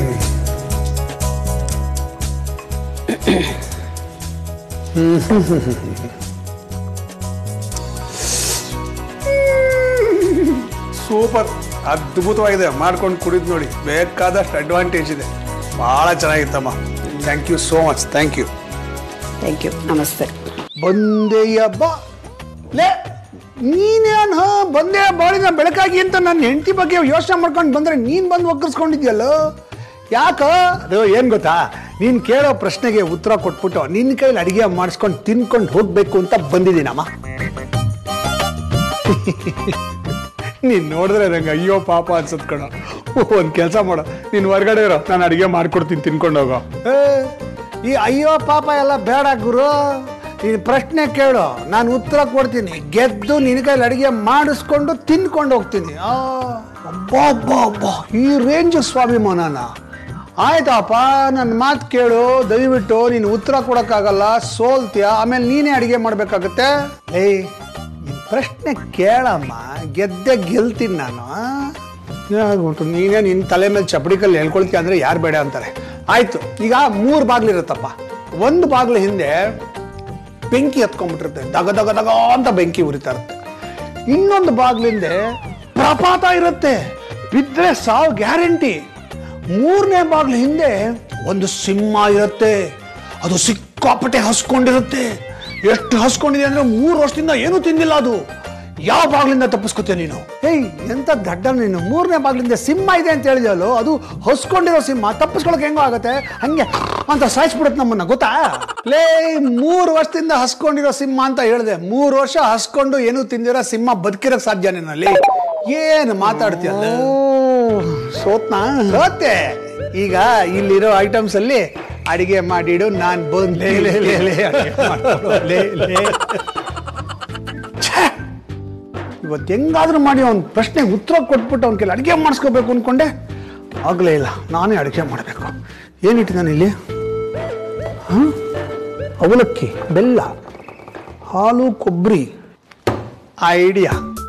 ಸೂಪರ್ ಅದ್ಭುತವಾಗಿದೆ ಮಾಡ್ಕೊಂಡು ಕುಡಿದ್ ನೋಡಿ ಬೇಕಾದಷ್ಟು ಅಡ್ವಾಂಟೇಜ್ ಇದೆ ಭಾಳ ಚೆನ್ನಾಗಿತ್ತಮ್ಮ thank you so much thank you thank you ನಮಸ್ತೆ ಬಂದೆಯ ಬಾ ಲೇ ನೀನೇನು ಬಂದೆ ಬಾಳಿನ ಬೆಳಕಾಗಿ ಅಂತ ನನ್ನ ಹೆಂಡತಿ ಬಗ್ಗೆ ಯೋಚನೆ ಮಾಡ್ಕೊಂಡು ಬಂದ್ರೆ ನೀನ್ ಬಂದು ಒಕ್ಕರ್ಸ್ಕೊಂಡಿದ್ಯಲ್ಲ ಯಾಕ ಅದು ಏನ್ ಗೊತ್ತಾ ನೀನ್ ಕೇಳೋ ಪ್ರಶ್ನೆಗೆ ಉತ್ತರ ಕೊಟ್ಬಿಟ್ಟು ನಿನ್ನ ಕೈಲಿ ಅಡಿಗೆ ಮಾಡಿಸ್ಕೊಂಡು ತಿನ್ಕೊಂಡು ಹೋಗ್ಬೇಕು ಅಂತ ಬಂದಿದ್ದೀನಮ್ಮ ನೀನ್ ನೋಡಿದ್ರೆ ನಂಗೆ ಅಯ್ಯೋ ಪಾಪ ಅನ್ಸತ್ ಕಣ ಒಂದು ಕೆಲಸ ಮಾಡು ನೀನು ಹೊರಗಡೆ ಇರೋ ನಾನು ಅಡಿಗೆ ಮಾಡ್ಕೊಡ್ತೀನಿ ತಿನ್ಕೊಂಡು ಹೋಗೋ ಏ, ಈ ಅಯ್ಯೋ ಪಾಪ ಎಲ್ಲ ಬೇಡ ಗುರು ನೀನು ಪ್ರಶ್ನೆ ಕೇಳು ನಾನು ಉತ್ತರ ಕೊಡ್ತೀನಿ ಗೆದ್ದು ನಿನ್ನ ಕೈಲಿ ಅಡಿಗೆ ಮಾಡಿಸ್ಕೊಂಡು ತಿನ್ಕೊಂಡು ಹೋಗ್ತೀನಿ ಆ, ಅಬ್ಬಾ ಅಬ್ಬಾ ಅಬ್ಬಾ ಈ ರೇಂಜ್ ಸ್ವಾಭಿಮಾನನ ಆಯ್ತಪ್ಪ ನನ್ನ ಮಾತು ಕೇಳು ದಯವಿಟ್ಟು ನೀನು ಉತ್ತರ ಕೊಡೋಕ್ಕಾಗಲ್ಲ ಸೋಲ್ತೀಯ ಆಮೇಲೆ ನೀನೇ ಅಡಿಗೆ ಮಾಡ್ಬೇಕಾಗತ್ತೆ ಏಯ್ ನಿನ್ ಪ್ರಶ್ನೆ ಕೇಳಮ್ಮ ಗೆದ್ದೆ ಗೆಲ್ತೀನಿ ನಾನು ಆಗ್ಬಿಟ್ಟು ನೀನೇ ನಿನ್ನ ತಲೆ ಮೇಲೆ ಚಪ್ಪಡಿ ಕಲ್ಲು ಹೇಳ್ಕೊಳ್ತೀಯ ಅಂದ್ರೆ ಯಾರು ಬೇಡ ಅಂತಾರೆ ಆಯ್ತು ಈಗ ಮೂರು ಬಾಗ್ಲಿರುತ್ತಪ್ಪ ಒಂದು ಬಾಗ್ಲ ಹಿಂದೆ ಬೆಂಕಿ ಹತ್ಕೊಂಡ್ಬಿಟ್ಟಿರುತ್ತೆ ದಗ ದಗ ದಗ ಅಂತ ಬೆಂಕಿ ಉರಿತಾ ಇರುತ್ತೆ ಇನ್ನೊಂದು ಬಾಗ್ಲಿಂದೆ ಪ್ರಪಾತ ಇರುತ್ತೆ ಬಿದ್ದರೆ ಸಾವು ಗ್ಯಾರಂಟಿ ಮೂರನೇ ಬಾಗ್ಲ ಹಿಂದೆ ಒಂದು ಸಿಂಹ ಇರುತ್ತೆ ಅದು ಸಿಕ್ಕಾಪಟ್ಟೆ ಹಸ್ಕೊಂಡಿರುತ್ತೆ ಎಷ್ಟು ಹಸ್ಕೊಂಡಿದೆ ಅಂದ್ರೆ ಮೂರು ವರ್ಷದಿಂದ ಏನೂ ತಿಂದಿಲ್ಲ ಅದು ಯಾವ ಬಾಗ್ಲಿಂದ ತಪ್ಪಿಸ್ಕೊತೀಯ ನೀನು ಏಯ್ ಎಂತ ದಡ್ಡ ನೀನು ಮೂರನೇ ಬಾಗ್ಲಿಂದ ಸಿಂಹ ಇದೆ ಅಂತ ಹೇಳಿದೆಯಲ್ಲೋ ಅದು ಹೊಸ್ಕೊಂಡಿರೋ ಸಿಂಹ ತಪ್ಪಿಸ್ಕೊಳಕ್ ಹೆಂಗೋ ಆಗತ್ತೆ ಹಂಗೆ ಅಂತ ಸಾಯಿಸ್ಬಿಡುತ್ತೆ ನಮ್ಮನ್ನ ಗೊತ್ತಾ ಲೇ ಮೂರು ವರ್ಷದಿಂದ ಹಸ್ಕೊಂಡಿರೋ ಸಿಂಹ ಅಂತ ಹೇಳಿದೆ ಮೂರು ವರ್ಷ ಹಸ್ಕೊಂಡು ಏನು ತಿಂದಿರೋ ಸಿಂಹ ಬದುಕಿರಕ್ ಸಾಧ್ಯ ನಿನ್ನಲ್ಲಿ ಏನು ಮಾತಾಡ್ತೀಯಲ್ಲ ಸೋತ್ನಾ ಸೋತೆ ಈಗ ಇಲ್ಲಿರೋ ಐಟಮ್ಸ್ ಅಲ್ಲಿ ಅಡಿಗೆ ಮಾಡಿಡು ನಾನ್ ಬಂದ್ ಲೇ ಲೇ ಲೇ ಲೇ ಅಡಿಗೆ ಮಾಡ್ಕೊಡು, ಲೇ ಲೇ ಛೇ! ಇವತ್ತು ಹೆಂಗಾದ್ರೂ ಮಾಡಿ ಅವ್ನ ಪ್ರಶ್ನೆಗೆ ಉತ್ತರ ಕೊಟ್ಬಿಟ್ಟು ಅವ್ನ ಕೆಲ ಅಡುಗೆ ಮಾಡಿಸ್ಕೋಬೇಕು ಅನ್ಕೊಂಡೆ ಆಗಲೇ ಇಲ್ಲ ನಾನೇ ಅಡುಗೆ ಮಾಡಬೇಕು ಏನಿಟ್ಟಿದ್ದಾನೆ ಇಲ್ಲಿ ಹಾಂ ಅವಲಕ್ಕಿ ಬೆಲ್ಲ ಹಾಲು ಕೊಬ್ಬರಿ ಐಡಿಯಾ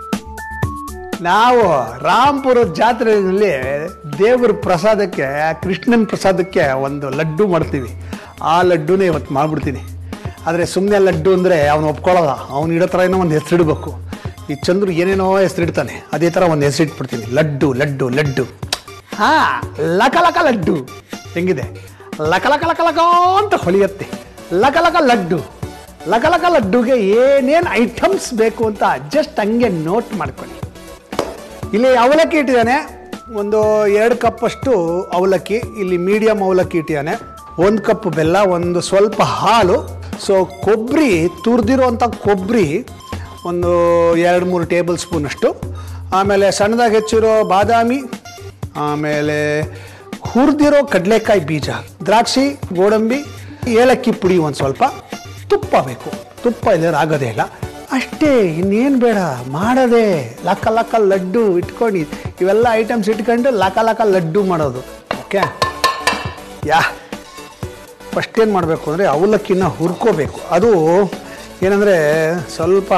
ನಾವು ರಾಂಪುರದ ಜಾತ್ರೆಯಲ್ಲಿ ದೇವರ ಪ್ರಸಾದಕ್ಕೆ ಕೃಷ್ಣನ ಪ್ರಸಾದಕ್ಕೆ ಒಂದು ಲಡ್ಡು ಮಾಡ್ತೀವಿ ಆ ಲಡ್ಡುನೇ ಇವತ್ತು ಮಾಡ್ಬಿಡ್ತೀನಿ ಆದರೆ ಸುಮ್ಮನೆ ಲಡ್ಡು ಅಂದರೆ ಅವನು ಒಪ್ಕೊಳ್ಳೋಲ್ಲ ಅವ್ನು ಇಡೋ ಥರ ಏನೋ ಒಂದು ಹೆಸರಿಡ್ಬೇಕು ಈ ಚಂದ್ರು ಏನೇನೋ ಹೆಸರಿಡ್ತಾನೆ ಅದೇ ಥರ ಒಂದು ಹೆಸರಿಟ್ಬಿಡ್ತೀನಿ ಲಡ್ಡು ಲಡ್ಡು ಲಡ್ಡು ಹಾ ಲಕ ಲಕ ಲಡ್ಡು ಹೆಂಗಿದೆ ಲಕ ಲಕ ಲಕ ಲಕ ಅಂತ ಹೊಳಿಯತ್ತೆ ಲಕ ಲಕ ಲಡ್ಡು ಲಕ ಲಕ ಲಡ್ಡುಗೆ ಏನೇನು ಐಟಮ್ಸ್ ಬೇಕು ಅಂತ ಜಸ್ಟ್ ಹಂಗೆ ನೋಟ್ ಮಾಡ್ಕೊಳ್ಳಿ ಇಲ್ಲಿ ಅವಲಕ್ಕಿ ಇಟ್ಟಿದ್ದಾನೆ ಒಂದು ಎರಡು ಕಪ್ಪಷ್ಟು ಅವಲಕ್ಕಿ ಇಲ್ಲಿ ಮೀಡಿಯಂ ಅವಲಕ್ಕಿ ಇಟ್ಟಿದ್ದಾನೆ ಒಂದು ಕಪ್ ಬೆಲ್ಲ ಒಂದು ಸ್ವಲ್ಪ ಹಾಲು ಸೊ ಕೊಬ್ಬರಿ ತುರಿದಿರೋಂಥ ಕೊಬ್ಬರಿ ಒಂದು ಎರಡು ಮೂರು ಟೇಬಲ್ ಸ್ಪೂನಷ್ಟು ಆಮೇಲೆ ಸಣ್ಣದಾಗಿ ಹೆಚ್ಚಿರೋ ಬಾದಾಮಿ ಆಮೇಲೆ ಹುರಿದಿರೋ ಕಡಲೆಕಾಯಿ ಬೀಜ ದ್ರಾಕ್ಷಿ ಗೋಡಂಬಿ ಏಲಕ್ಕಿ ಪುಡಿ ಒಂದು ಸ್ವಲ್ಪ ತುಪ್ಪ ಬೇಕು ತುಪ್ಪ ಇಲ್ಲದ್ರೆ ಆಗೋದೇ ಇಲ್ಲ ಅಷ್ಟೇ ಇನ್ನೇನು ಬೇಡ ಮಾಡೋದೇ ಲಕ್ಕ ಲಕ್ಕ ಲಡ್ಡು ಇಟ್ಕೊಂಡು ಇವೆಲ್ಲ ಐಟಮ್ಸ್ ಇಟ್ಕೊಂಡು ಲಕ ಲಕ ಲಡ್ಡು ಮಾಡೋದು ಓಕೆ ಯಾ ಫಸ್ಟ್ ಏನು ಮಾಡಬೇಕು ಅಂದರೆ ಅವಲಕ್ಕಿನ ಹುರ್ಕೋಬೇಕು ಅದು ಏನಂದರೆ ಸ್ವಲ್ಪ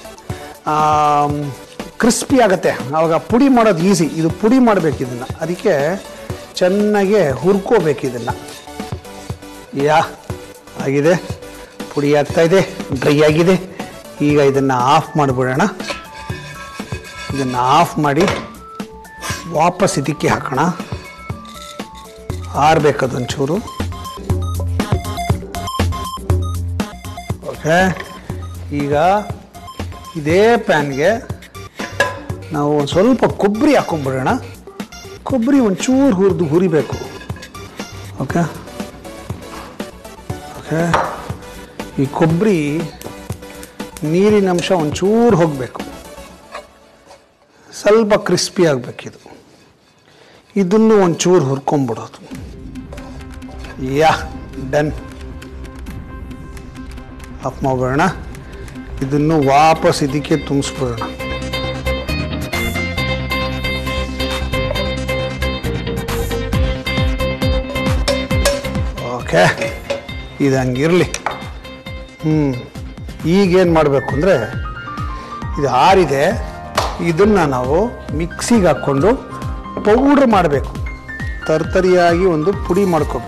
ಕ್ರಿಸ್ಪಿ ಆಗುತ್ತೆ ಆವಾಗ ಪುಡಿ ಮಾಡೋದು ಈಸಿ ಇದು ಪುಡಿ ಮಾಡಬೇಕು ಇದನ್ನು ಅದಕ್ಕೆ ಚೆನ್ನಾಗೆ ಹುರ್ಕೋಬೇಕು ಇದನ್ನು ಯಾ ಆಗಿದೆ ಪುಡಿ ಆಗ್ತಾ ಇದೆ ಡ್ರೈ ಆಗಿದೆ ಈಗ ಇದನ್ನು ಆಫ್ ಮಾಡಿಬಿಡೋಣ ಇದನ್ನು ಆಫ್ ಮಾಡಿ ವಾಪಸ್ ಇದಕ್ಕೆ ಹಾಕೋಣ ಆರ್ಬೇಕದೊಂಚೂರು ಓಕೆ ಈಗ ಇದೇ ಪ್ಯಾನ್ಗೆ ನಾವು ಒಂದು ಸ್ವಲ್ಪ ಕೊಬ್ಬರಿ ಹಾಕೊಂಡ್ಬಿಡೋಣ ಕೊಬ್ಬರಿ ಒಂಚೂರು ಹುರಿದು ಹುರಿಬೇಕು ಓಕೆ ಓಕೆ ಈ ಕೊಬ್ಬರಿ ನೀರಿನ ಅಂಶ ಒಂಚೂರು ಹೋಗಬೇಕು ಸ್ವಲ್ಪ ಕ್ರಿಸ್ಪಿ ಆಗಬೇಕಿದು ಇದನ್ನು ಒಂಚೂರು ಹುರ್ಕೊಂಬಿಡೋದು ಯಾ ಡನ್ ಆಫ್ ಮಾಡೋಣ ಇದನ್ನು ವಾಪಸ್ ಇದಕ್ಕೆ ತುಂಬಿಸ್ಬಿಡೋಣ ಓಕೆ ಇದು ಹಂಗಿರಲಿ ಹ್ಞೂ ಈಗೇನು ಮಾಡಬೇಕು ಅಂದರೆ ಇದು ಆರಿದೆ ಇದನ್ನು ನಾವು ಮಿಕ್ಸಿಗೆ ಹಾಕ್ಕೊಂಡು ಪೌಡ್ರ್ ಮಾಡಬೇಕು ತರ್ತರಿಯಾಗಿ ಒಂದು ಪುಡಿ ಮಾಡ್ಕೋಬೇಕು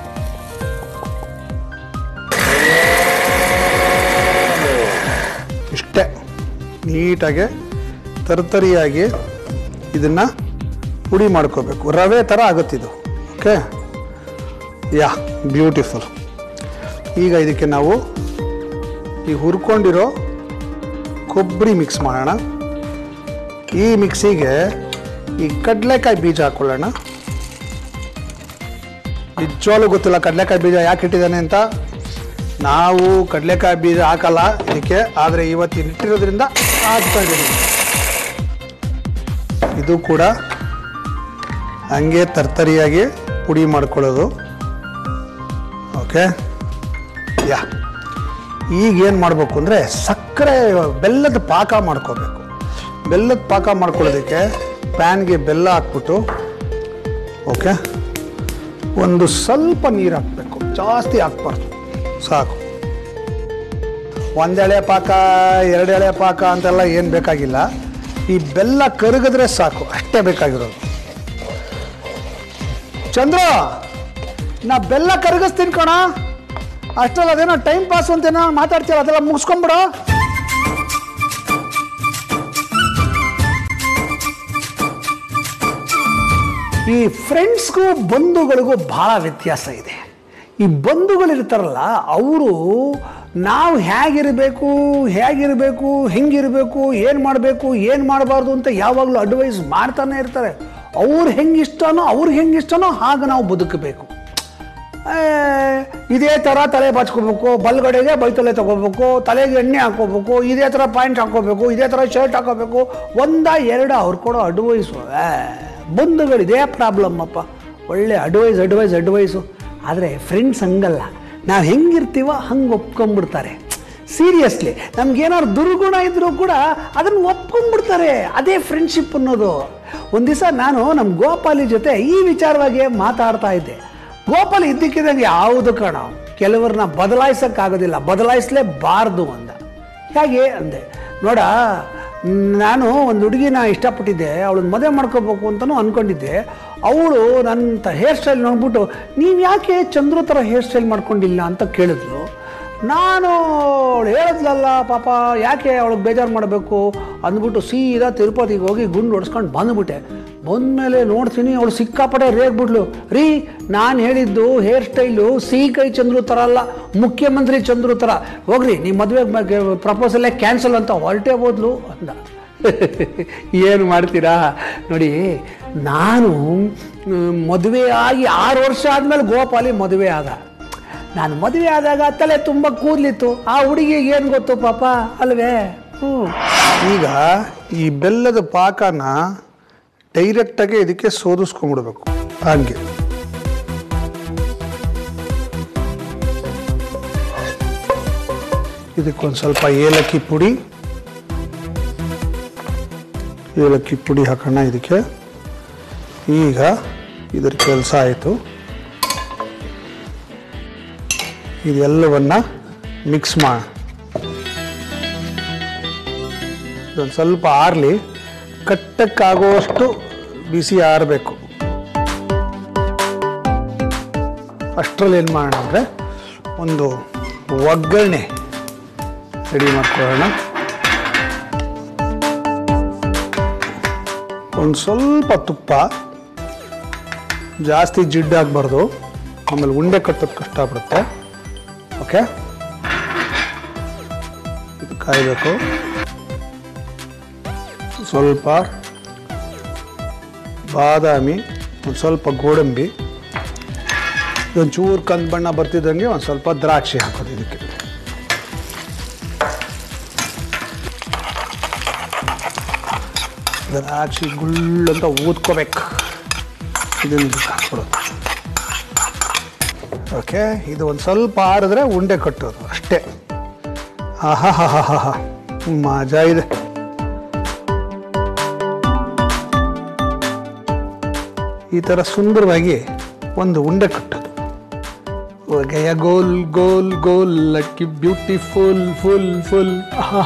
ಇಷ್ಟೇ ನೀಟಾಗಿ ತರ್ತರಿಯಾಗಿ ಇದನ್ನು ಪುಡಿ ಮಾಡ್ಕೋಬೇಕು ರವೆ ಥರ ಆಗುತ್ತಿದು ಓಕೆ ಯಾ ಬ್ಯೂಟಿಫುಲ್ ಈಗ ಇದಕ್ಕೆ ನಾವು ಈ ಹುರ್ಕೊಂಡಿರೋ ಕೊಬ್ಬರಿ ಮಿಕ್ಸ್ ಮಾಡೋಣ ಈ ಮಿಕ್ಸಿಗೆ ಈ ಕಡಲೆಕಾಯಿ ಬೀಜ ಹಾಕೊಳ್ಳೋಣ ನಿಜವಾಗ್ಲೂ ಗೊತ್ತಿಲ್ಲ ಕಡಲೆಕಾಯಿ ಬೀಜ ಯಾಕೆ ಇಟ್ಟಿದ್ದಾನೆ ಅಂತ ನಾವು ಕಡಲೆಕಾಯಿ ಬೀಜ ಹಾಕಲ್ಲ ಇದಕ್ಕೆ ಆದರೆ ಇವತ್ತಿನ ಇಟ್ಟಿರೋದ್ರಿಂದ ಹಾಕ್ತಾ ಇದ್ದೀನಿ ಇದು ಕೂಡ ಹಂಗೆ ತರ್ತರಿಯಾಗಿ ಪುಡಿ ಮಾಡ್ಕೊಳ್ಳೋದು ಓಕೆ ಯಾ ಈಗ ಏನು ಮಾಡಬೇಕು ಅಂದರೆ ಸಕ್ಕರೆ ಬೆಲ್ಲದ ಪಾಕ ಮಾಡ್ಕೋಬೇಕು ಬೆಲ್ಲದ ಪಾಕ ಮಾಡ್ಕೊಳ್ಳೋದಕ್ಕೆ ಪ್ಯಾನ್ಗೆ ಬೆಲ್ಲ ಹಾಕ್ಬಿಟ್ಟು ಓಕೆ ಒಂದು ಸ್ವಲ್ಪ ನೀರು ಹಾಕಬೇಕು ಜಾಸ್ತಿ ಹಾಕ್ಬಾರ್ದು ಸಾಕು ಒಂದೆಳೆ ಪಾಕ ಎರಡು ಎಳೆ ಪಾಕ ಅಂತೆಲ್ಲ ಏನು ಬೇಕಾಗಿಲ್ಲ ಈ ಬೆಲ್ಲ ಕರಗಿದ್ರೆ ಸಾಕು ಅಷ್ಟೇ ಬೇಕಾಗಿರೋದು ಚಂದ್ರ ನಾ ಬೆಲ್ಲ ಕರಗಿಸ್ತೀನಿ ಕಣ ಅಷ್ಟಲ್ಲ ಅದೇನೋ ಟೈಮ್ ಪಾಸ್ ಅಂತೇನೋ ಮಾತಾಡ್ತೀರ ಅದೆಲ್ಲ ಮುಗಿಸ್ಕೊಂಬಿಡು ಈ ಫ್ರೆಂಡ್ಸ್ಗೂ ಬಂಧುಗಳಿಗೂ ಭಾಳ ವ್ಯತ್ಯಾಸ ಇದೆ ಈ ಬಂಧುಗಳಿರ್ತಾರಲ್ಲ ಅವರು ನಾವು ಹೇಗಿರಬೇಕು ಹೇಗಿರಬೇಕು ಹೆಂಗಿರಬೇಕು ಏನು ಮಾಡಬೇಕು ಏನು ಮಾಡಬಾರ್ದು ಅಂತ ಯಾವಾಗಲೂ ಅಡ್ವೈಸ್ ಮಾಡ್ತಾನೆ ಇರ್ತಾರೆ ಅವ್ರು ಹೆಂಗಿಷ್ಟನೋ ಅವ್ರಿಗೆ ಹೆಂಗಿಷ್ಟನೋ ಹಾಗೆ ನಾವು ಬದುಕಬೇಕು ಏ, ಇದೇ ಥರ ತಲೆ ಬಾಚ್ಕೋಬೇಕು ಬಲ್ಗಡೆಗೆ ಬೈತಲೆ ತಗೋಬೇಕು ತಲೆಗೆ ಎಣ್ಣೆ ಹಾಕೋಬೇಕು ಇದೇ ಥರ ಪ್ಯಾಂಟ್ ಹಾಕೋಬೇಕು ಇದೇ ಥರ ಶರ್ಟ್ ಹಾಕೋಬೇಕು ಒಂದ ಎರಡ ಅವ್ರು ಕೊಡೋ ಅಡ್ವೈಸು ಬಂಧುಗಳಿದೆ ಪ್ರಾಬ್ಲಮ್ ಅಪ್ಪ ಒಳ್ಳೆ ಅಡ್ವೈಸ್ ಅಡ್ವೈಸ್ ಅಡ್ವೈಸು ಆದರೆ ಫ್ರೆಂಡ್ಸ್ ಹಂಗಲ್ಲ ನಾವು ಹೆಂಗಿರ್ತೀವೋ ಹಂಗೆ ಒಪ್ಕೊಂಡ್ಬಿಡ್ತಾರೆ ಸೀರಿಯಸ್ಲಿ ನಮ್ಗೇನಾದ್ರು ದುರ್ಗುಣ ಇದ್ರೂ ಕೂಡ ಅದನ್ನು ಒಪ್ಕೊಂಡ್ಬಿಡ್ತಾರೆ ಅದೇ ಫ್ರೆಂಡ್ಶಿಪ್ ಅನ್ನೋದು ಒಂದು ದಿವಸ ನಾನು ನಮ್ಮ ಗೋಪಾಲಿ ಜೊತೆ ಈ ವಿಚಾರವಾಗಿ ಮಾತಾಡ್ತಾ ಇದ್ದೆ ಗೋಪಾಲ್ ಇದ್ದಕ್ಕಿದ್ದಂಗೆ ಯಾವುದು ಕಣ ಕೆಲವ್ರನ್ನ ಬದಲಾಯಿಸೋಕ್ಕಾಗೋದಿಲ್ಲ ಬದಲಾಯಿಸಲೇಬಾರ್ದು ಅಂದ ಹೇಗೆ ಅಂದೆ ನೋಡ ನಾನು ಒಂದು ಹುಡುಗಿನ ಇಷ್ಟಪಟ್ಟಿದ್ದೆ ಅವಳನ್ನ ಮದುವೆ ಮಾಡ್ಕೋಬೇಕು ಅಂತಲೂ ಅಂದ್ಕೊಂಡಿದ್ದೆ ಅವಳು ನನ್ನ ಹೇರ್ ಸ್ಟೈಲ್ ನೋಡ್ಬಿಟ್ಟು ನೀವು ಯಾಕೆ ಚಂದ್ರು ಥರ ಹೇರ್ ಸ್ಟೈಲ್ ಮಾಡ್ಕೊಂಡಿಲ್ಲ ಅಂತ ಕೇಳಿದ್ಲು ನಾನು ಅವಳು ಹೇಳಿದ್ಲಲ್ಲ ಪಾಪ ಯಾಕೆ ಅವಳಿಗೆ ಬೇಜಾರು ಮಾಡಬೇಕು ಅಂದ್ಬಿಟ್ಟು ಸೀದಾ ತಿರುಪತಿಗೆ ಹೋಗಿ ಗುಂಡು ಹೊಡ್ಸ್ಕೊಂಡು ಬಂದ್ಬಿಟ್ಟೆ ಬಂದಮೇಲೆ ನೋಡ್ತೀನಿ ಅವಳು ಸಿಕ್ಕಾಪಟ್ಟೆ ರೇಗ್ಬಿಟ್ಲು ರೀ ನಾನು ಹೇಳಿದ್ದು ಹೇರ್ ಸ್ಟೈಲು ಸಿ ಕೈ ಚಂದ್ರು ಥರ ಅಲ್ಲ ಮುಖ್ಯಮಂತ್ರಿ ಚಂದ್ರು ಥರ ಹೋಗ್ರಿ ನಿಮ್ಮ ಮದುವೆ ಪ್ರಪೋಸಲ್ಲೇ ಕ್ಯಾನ್ಸಲ್ ಅಂತ ಹೊರಟೇ ಹೋದ್ಲು ಅಂದ ಏನು ಮಾಡ್ತೀರಾ ನೋಡಿ ನಾನು ಮ್, ಮದುವೆ ಆಗಿ ಆರು ವರ್ಷ ಆದಮೇಲೆ ಗೋಪಾಲಿ ಮದುವೆ ಆದ ನಾನು ಮದುವೆ ಆದಾಗ ತಲೆ ತುಂಬ ಕೂದಲಿತ್ತು ಆ ಹುಡುಗಿಗೆ ಏನು ಗೊತ್ತು ಪಾಪ ಅಲ್ವೇ ಹ್ಞೂ ಈಗ ಈ ಬೆಲ್ಲದ ಪಾಕನ ಡೈರೆಕ್ಟಾಗಿ ಇದಕ್ಕೆ ಸೋದಿಸ್ಕೊಂಡ್ಬಿಡ್ಬೇಕು ಹಾಗೆ ಇದಕ್ಕೊಂದು ಸ್ವಲ್ಪ ಏಲಕ್ಕಿ ಪುಡಿ ಏಲಕ್ಕಿ ಪುಡಿ ಹಾಕೋಣ ಇದಕ್ಕೆ ಈಗ ಇದ್ರ ಕೆಲಸ ಆಯಿತು ಇದೆಲ್ಲವನ್ನ ಮಿಕ್ಸ್ ಮಾಡ ಇದೊಂದು ಸ್ವಲ್ಪ ಆರಲಿ ಕಟ್ಟಕ್ಕಾಗುವಷ್ಟು ಬಿಸಿ ಆರಬೇಕು ಅಷ್ಟರಲ್ಲಿ ಏನು ಮಾಡೋಣ ಅಂದರೆ ಒಂದು ಒಗ್ಗರಣೆ ರೆಡಿ ಮಾಡ್ಕೊಳ್ಳೋಣ ಒಂದು ಸ್ವಲ್ಪ ತುಪ್ಪ ಜಾಸ್ತಿ ಜಿಡ್ಡಾಗಬಾರ್ದು ಆಮೇಲೆ ಉಂಡೆ ಕಟ್ಟೋದು ಕಷ್ಟ ಆಗ್ಬಿಡುತ್ತೆ ಓಕೆ ಇದು ಕಾಯಬೇಕು ಸ್ವಲ್ಪ ಬಾದಾಮಿ ಒಂದು ಸ್ವಲ್ಪ ಗೋಡಂಬಿ ಇದೊಂದು ಚೂರು ಕಂದು ಬಣ್ಣ ಬರ್ತಿದ್ದಂಗೆ ಒಂದು ಸ್ವಲ್ಪ ದ್ರಾಕ್ಷಿ ಹಾಕೋದು ಇದಕ್ಕೆ ದ್ರಾಕ್ಷಿ ಗುಳ್ಳಂತ ಊದ್ಕೋಬೇಕು ಇದನ್ನು ಇದಕ್ಕೆ ಹಾಕ್ಬಿಡೋದು ಓಕೆ ಇದು ಒಂದು ಸ್ವಲ್ಪ ಆರಿದ್ರೆ ಉಂಡೆ ಕಟ್ಟೋದು ಅಷ್ಟೇ ಆಹಾ ಹಾ ಹಾ ಹಾ ಹಾ ಮಜಾ ಇದೆ ಈ ಥರ ಸುಂದರವಾಗಿ ಒಂದು ಉಂಡೆ ಕಟ್ಟೋದು ಹೊಗೆಯ goal goal goal lucky beautiful full full ಆಹಾ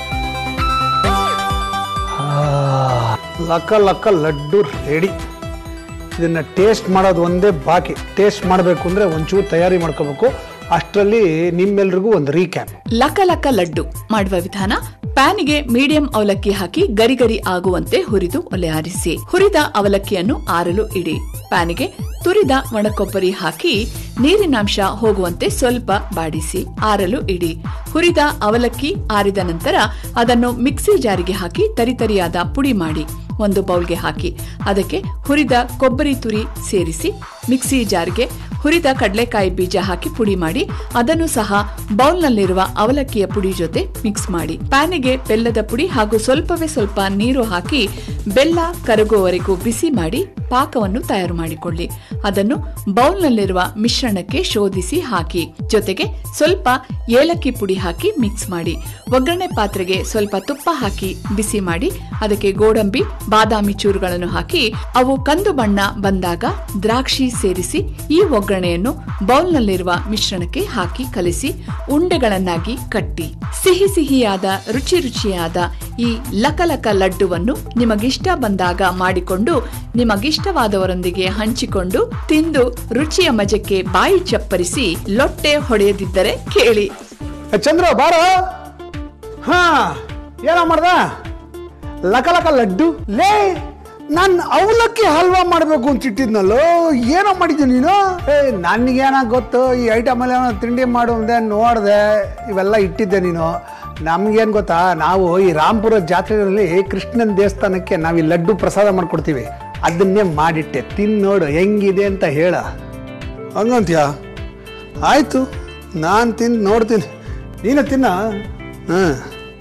ಆ, ಲಕ್ಕ ಲಕ್ಕ ಲಡ್ಡು ರೆಡಿ ಇದನ್ನ ಟೇಸ್ಟ್ ಮಾಡೋದು ಒಂದೇ ಬಾಕಿ ಟೇಸ್ಟ್ ಮಾಡಬೇಕು ಅಂದ್ರೆ ಒಂಚೂರು ತಯಾರಿ ಮಾಡ್ಕೋಬೇಕು ಅಷ್ಟರಲ್ಲಿ ನಿಮ್ಮೆಲ್ರಿಗೂ ಒಂದು ರೀಕ್ಯಾಪ್ ಲಕ ಲಕ ಲಡ್ಡು ಮಾಡುವ ವಿಧಾನ ಪ್ಯಾನಿಗೆ ಮೀಡಿಯಂ ಅವಲಕ್ಕಿ ಹಾಕಿ ಗರಿ ಗರಿ ಆಗುವಂತೆ ಹುರಿದು ಒಲೆ ಆರಿಸಿ ಹುರಿದ ಅವಲಕ್ಕಿಯನ್ನು ಆರಲು ಇಡಿ ಪ್ಯಾನಿಗೆ ತುರಿದ ಒಣಕೊಬ್ಬರಿ ಹಾಕಿ ನೀರಿನಾಂಶ ಹೋಗುವಂತೆ ಸ್ವಲ್ಪ ಬಾಡಿಸಿ ಆರಲು ಇಡಿ ಹುರಿದ ಅವಲಕ್ಕಿ ಆರಿದ ನಂತರ ಅದನ್ನು ಮಿಕ್ಸಿ ಜಾರಿಗೆ ಹಾಕಿ ತರಿತರಿಯಾದ ಪುಡಿ ಮಾಡಿ ಒಂದು ಬೌಲ್ಗೆ ಹಾಕಿ ಅದಕ್ಕೆ ಹುರಿದ ಕೊಬ್ಬರಿ ತುರಿ ಸೇರಿಸಿ ಮಿಕ್ಸಿ ಜಾರ್ಗೆ ಹುರಿದ ಕಡಲೆಕಾಯಿ ಬೀಜ ಹಾಕಿ ಪುಡಿ ಮಾಡಿ ಅದನ್ನು ಸಹ ಬೌಲ್ನಲ್ಲಿರುವ ಅವಲಕ್ಕಿಯ ಪುಡಿ ಜೊತೆ ಮಿಕ್ಸ್ ಮಾಡಿ ಪ್ಯಾನಿಗೆ ಬೆಲ್ಲದ ಪುಡಿ ಹಾಗೂ ಸ್ವಲ್ಪವೇ ಸ್ವಲ್ಪ ನೀರು ಹಾಕಿ ಬೆಲ್ಲ ಕರಗುವವರೆಗೂ ಬಿಸಿ ಮಾಡಿ ಪಾಕವನ್ನು ತಯಾರು ಮಾಡಿಕೊಳ್ಳಿ ಅದನ್ನು ಬೌಲ್ನಲ್ಲಿರುವ ಮಿಶ್ರಣಕ್ಕೆ ಶೋಧಿಸಿ ಹಾಕಿ ಜೊತೆಗೆ ಸ್ವಲ್ಪ ಏಲಕ್ಕಿ ಪುಡಿ ಹಾಕಿ ಮಿಕ್ಸ್ ಮಾಡಿ ಒಗ್ಗರಣೆ ಪಾತ್ರೆಗೆ ಸ್ವಲ್ಪ ತುಪ್ಪ ಹಾಕಿ ಬಿಸಿ ಮಾಡಿ ಅದಕ್ಕೆ ಗೋಡಂಬಿ ಬಾದಾಮಿ ಚೂರುಗಳನ್ನು ಹಾಕಿ ಅವು ಕಂದು ಬಣ್ಣ ಬಂದಾಗ ದ್ರಾಕ್ಷಿ ಸೇರಿಸಿ ಈ ಒಗ್ಗರಣೆಯನ್ನು ಬೌಲ್ನಲ್ಲಿರುವ ಮಿಶ್ರಣಕ್ಕೆ ಹಾಕಿ ಕಲಿಸಿ ಉಂಡೆಗಳನ್ನಾಗಿ ಕಟ್ಟಿ ಸಿಹಿ ಸಿಹಿಯಾದ ರುಚಿ ರುಚಿಯಾದ ಈ ಲಕಲಕ ಲಡ್ಡುವನ್ನು ನಿಮಗಿಷ್ಟ ಬಂದಾಗ ಮಾಡಿಕೊಂಡು ನಿಮಗಿಷ್ಟವಾದವರೊಂದಿಗೆ ಹಂಚಿಕೊಂಡು ತಿಂದು ರುಚಿಯ ಮಜಕ್ಕೆ ಬಾಯಿ ಚಪ್ಪರಿಸಿ ಲೊಟ್ಟೆ ಹೊಡೆಯದಿದ್ದರೆ ಕೇಳಿ ಏ, ಚಂದ್ರ ಬಾರ ಹಾ ಏನ ಮಾಡ್ದ ಲಕ ಲಕ ಲಡ್ಡು ಲೇ ನಾನು ಅವಲಕ್ಕಿ ಹಲ್ವಾ ಮಾಡಬೇಕು ಅಂತ ಇಟ್ಟಿದ್ನಲ್ಲೋ ಏನೋ ಮಾಡಿದ್ದೆ ನೀನು ಏ ನನಗೇನ ಗೊತ್ತು ಈ ಐಟಮ್ ಎಲ್ಲ ಏನೋ ತಿಂಡಿ ಮಾಡು ಅಂದೆ ನೋಡಿದೆ ಇವೆಲ್ಲ ಇಟ್ಟಿದ್ದೆ ನೀನು ನಮ್ಗೇನು ಗೊತ್ತಾ ನಾವು ಈ ರಾಂಪುರ ಜಾತ್ರೆಯಲ್ಲಿ ಕೃಷ್ಣನ ದೇವಸ್ಥಾನಕ್ಕೆ ನಾವು ಈ ಲಡ್ಡು ಪ್ರಸಾದ ಮಾಡ್ಕೊಡ್ತೀವಿ ಅದನ್ನೇ ಮಾಡಿಟ್ಟೆ ತಿನ್ ನೋಡು ಹೆಂಗಿದೆ ಅಂತ ಹೇಳ ಹಂಗಂತ್ಯಾ ಆಯ್ತು ನಾನು ತಿಂದು ನೋಡ್ತೀನಿ ನೀನು ತಿನ್ನ ಹಾಂ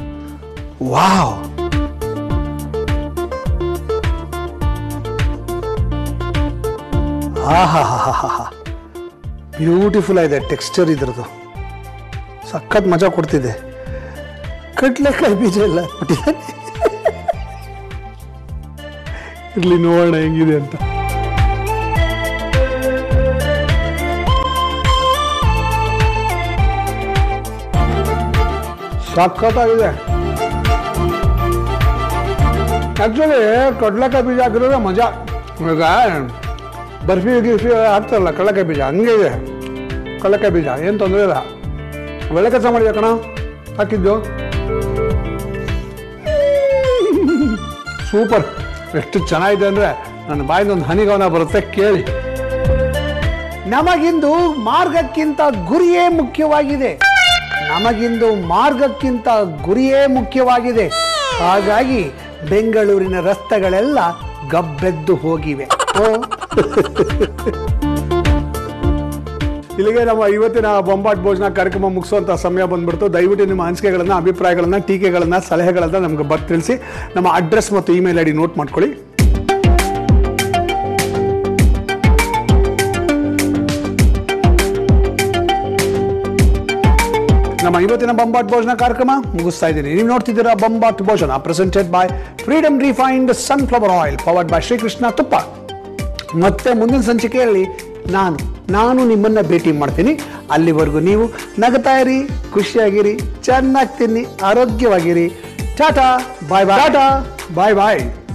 ವಾವ್ ಆಹಾ ಬ್ಯೂಟಿಫುಲ್ ಆಗಿದೆ ಟೆಕ್ಸ್ಚರ್ ಇದ್ರದ್ದು ಸಖತ್ ಮಜಾ ಕೊಡ್ತಿದೆ ಕಡ್ಲೆಕಾಯಿ ಬೀಜ ಎಲ್ಲ ಹಾಕ್ಬಿಟ್ಟಿದ್ದಾನೆ ಇರ್ಲಿ ನೋಡೋಣ ಹೆಂಗಿದೆ ಅಂತ ಸಖತ್ತಾಗಿದೆ ಆ್ಯಕ್ಚುಲಿ ಕಡ್ಲೆಕಾಯಿ ಬೀಜ ಹಾಕಿರೋದೇ ಮಜಾ ಈಗ ಬರ್ಫಿ ಗಿರ್ಫಿ ಹಾಕ್ತಾರಲ್ಲ ಕಡಲೆಕಾಯಿ ಬೀಜ ಹಂಗೆ ಇದೆ ಕಡಲೆಕಾಯಿ ಬೀಜ ಏನು ತೊಂದರೆ ಇಲ್ಲ ಒಳ್ಳೆ ಕೆಲಸ ಮಾಡಿದೆ ಕಣ ಹಾಕಿದ್ದು ಸೂಪರ್ ಎಷ್ಟು ಚೆನ್ನಾಗಿದೆ ಅಂದರೆ ನನ್ನ ಬಾಯಿಂದ ಒಂದು ಹನಿಗವನ ಬರುತ್ತೆ ಕೇಳಿ ನಮಗಿಂದು ಮಾರ್ಗಕ್ಕಿಂತ ಗುರಿಯೇ ಮುಖ್ಯವಾಗಿದೆ ನಮಗಿಂದು ಮಾರ್ಗಕ್ಕಿಂತ ಗುರಿಯೇ ಮುಖ್ಯವಾಗಿದೆ ಹಾಗಾಗಿ ಬೆಂಗಳೂರಿನ ರಸ್ತೆಗಳೆಲ್ಲ ಗಬ್ಬೆದ್ದು ಹೋಗಿವೆ ಓ. ಇಲ್ಲಿಗೆ ನಮ್ಮ ಇವತ್ತಿನ ಬೊಂಬಾಟ್ ಭೋಜನ ಕಾರ್ಯಕ್ರಮ ಮುಗಿಸುವಂತ ಸಮಯ ಬಂದ್ಬಿಡ್ತು ದಯವಿಟ್ಟು ನಿಮ್ಮ ಅನಿಸಿಕೆಗಳನ್ನ ಅಭಿಪ್ರಾಯಗಳನ್ನ ಟೀಕೆಗಳನ್ನ ಸಲಹೆಗಳನ್ನ ನಮ್ಗೆ ಬರ್ ತಿಳಿಸಿ ನಮ್ಮ ಅಡ್ರೆಸ್ ಮತ್ತು ಇಮೇಲ್ ಐ ಡಿ ನೋಟ್ ಮಾಡ್ಕೊಳ್ಳಿ ನಮ್ಮ ಇವತ್ತಿನ ಬಂಬಾಟ್ ಭೋಜನ ಕಾರ್ಯಕ್ರಮ ಮುಗಿಸ್ತಾ ಇದ್ದೀನಿ ನೀವು ನೋಡ್ತಿದ್ದೀರಾ Bombat Bhojana presented by Freedom refined sunflower oil powered by Srikrishna ತುಪ್ಪ ಮತ್ತೆ ಮುಂದಿನ ಸಂಚಿಕೆಯಲ್ಲಿ ನಾನು ನಾನು ನಿಮ್ಮನ್ನ ಭೇಟಿ ಮಾಡ್ತೀನಿ ಅಲ್ಲಿವರೆಗೂ ನೀವು ನಗತಾ ಇರಿ ಖುಷಿಯಾಗಿರಿ ಚೆನ್ನಾಗಿ ತಿನ್ನಿ ಆರೋಗ್ಯವಾಗಿರಿ ಟಾಟಾ ಬಾಯ್ ಬಾಯ್ ಟಾಟಾ ಬಾಯ್ ಬಾಯ್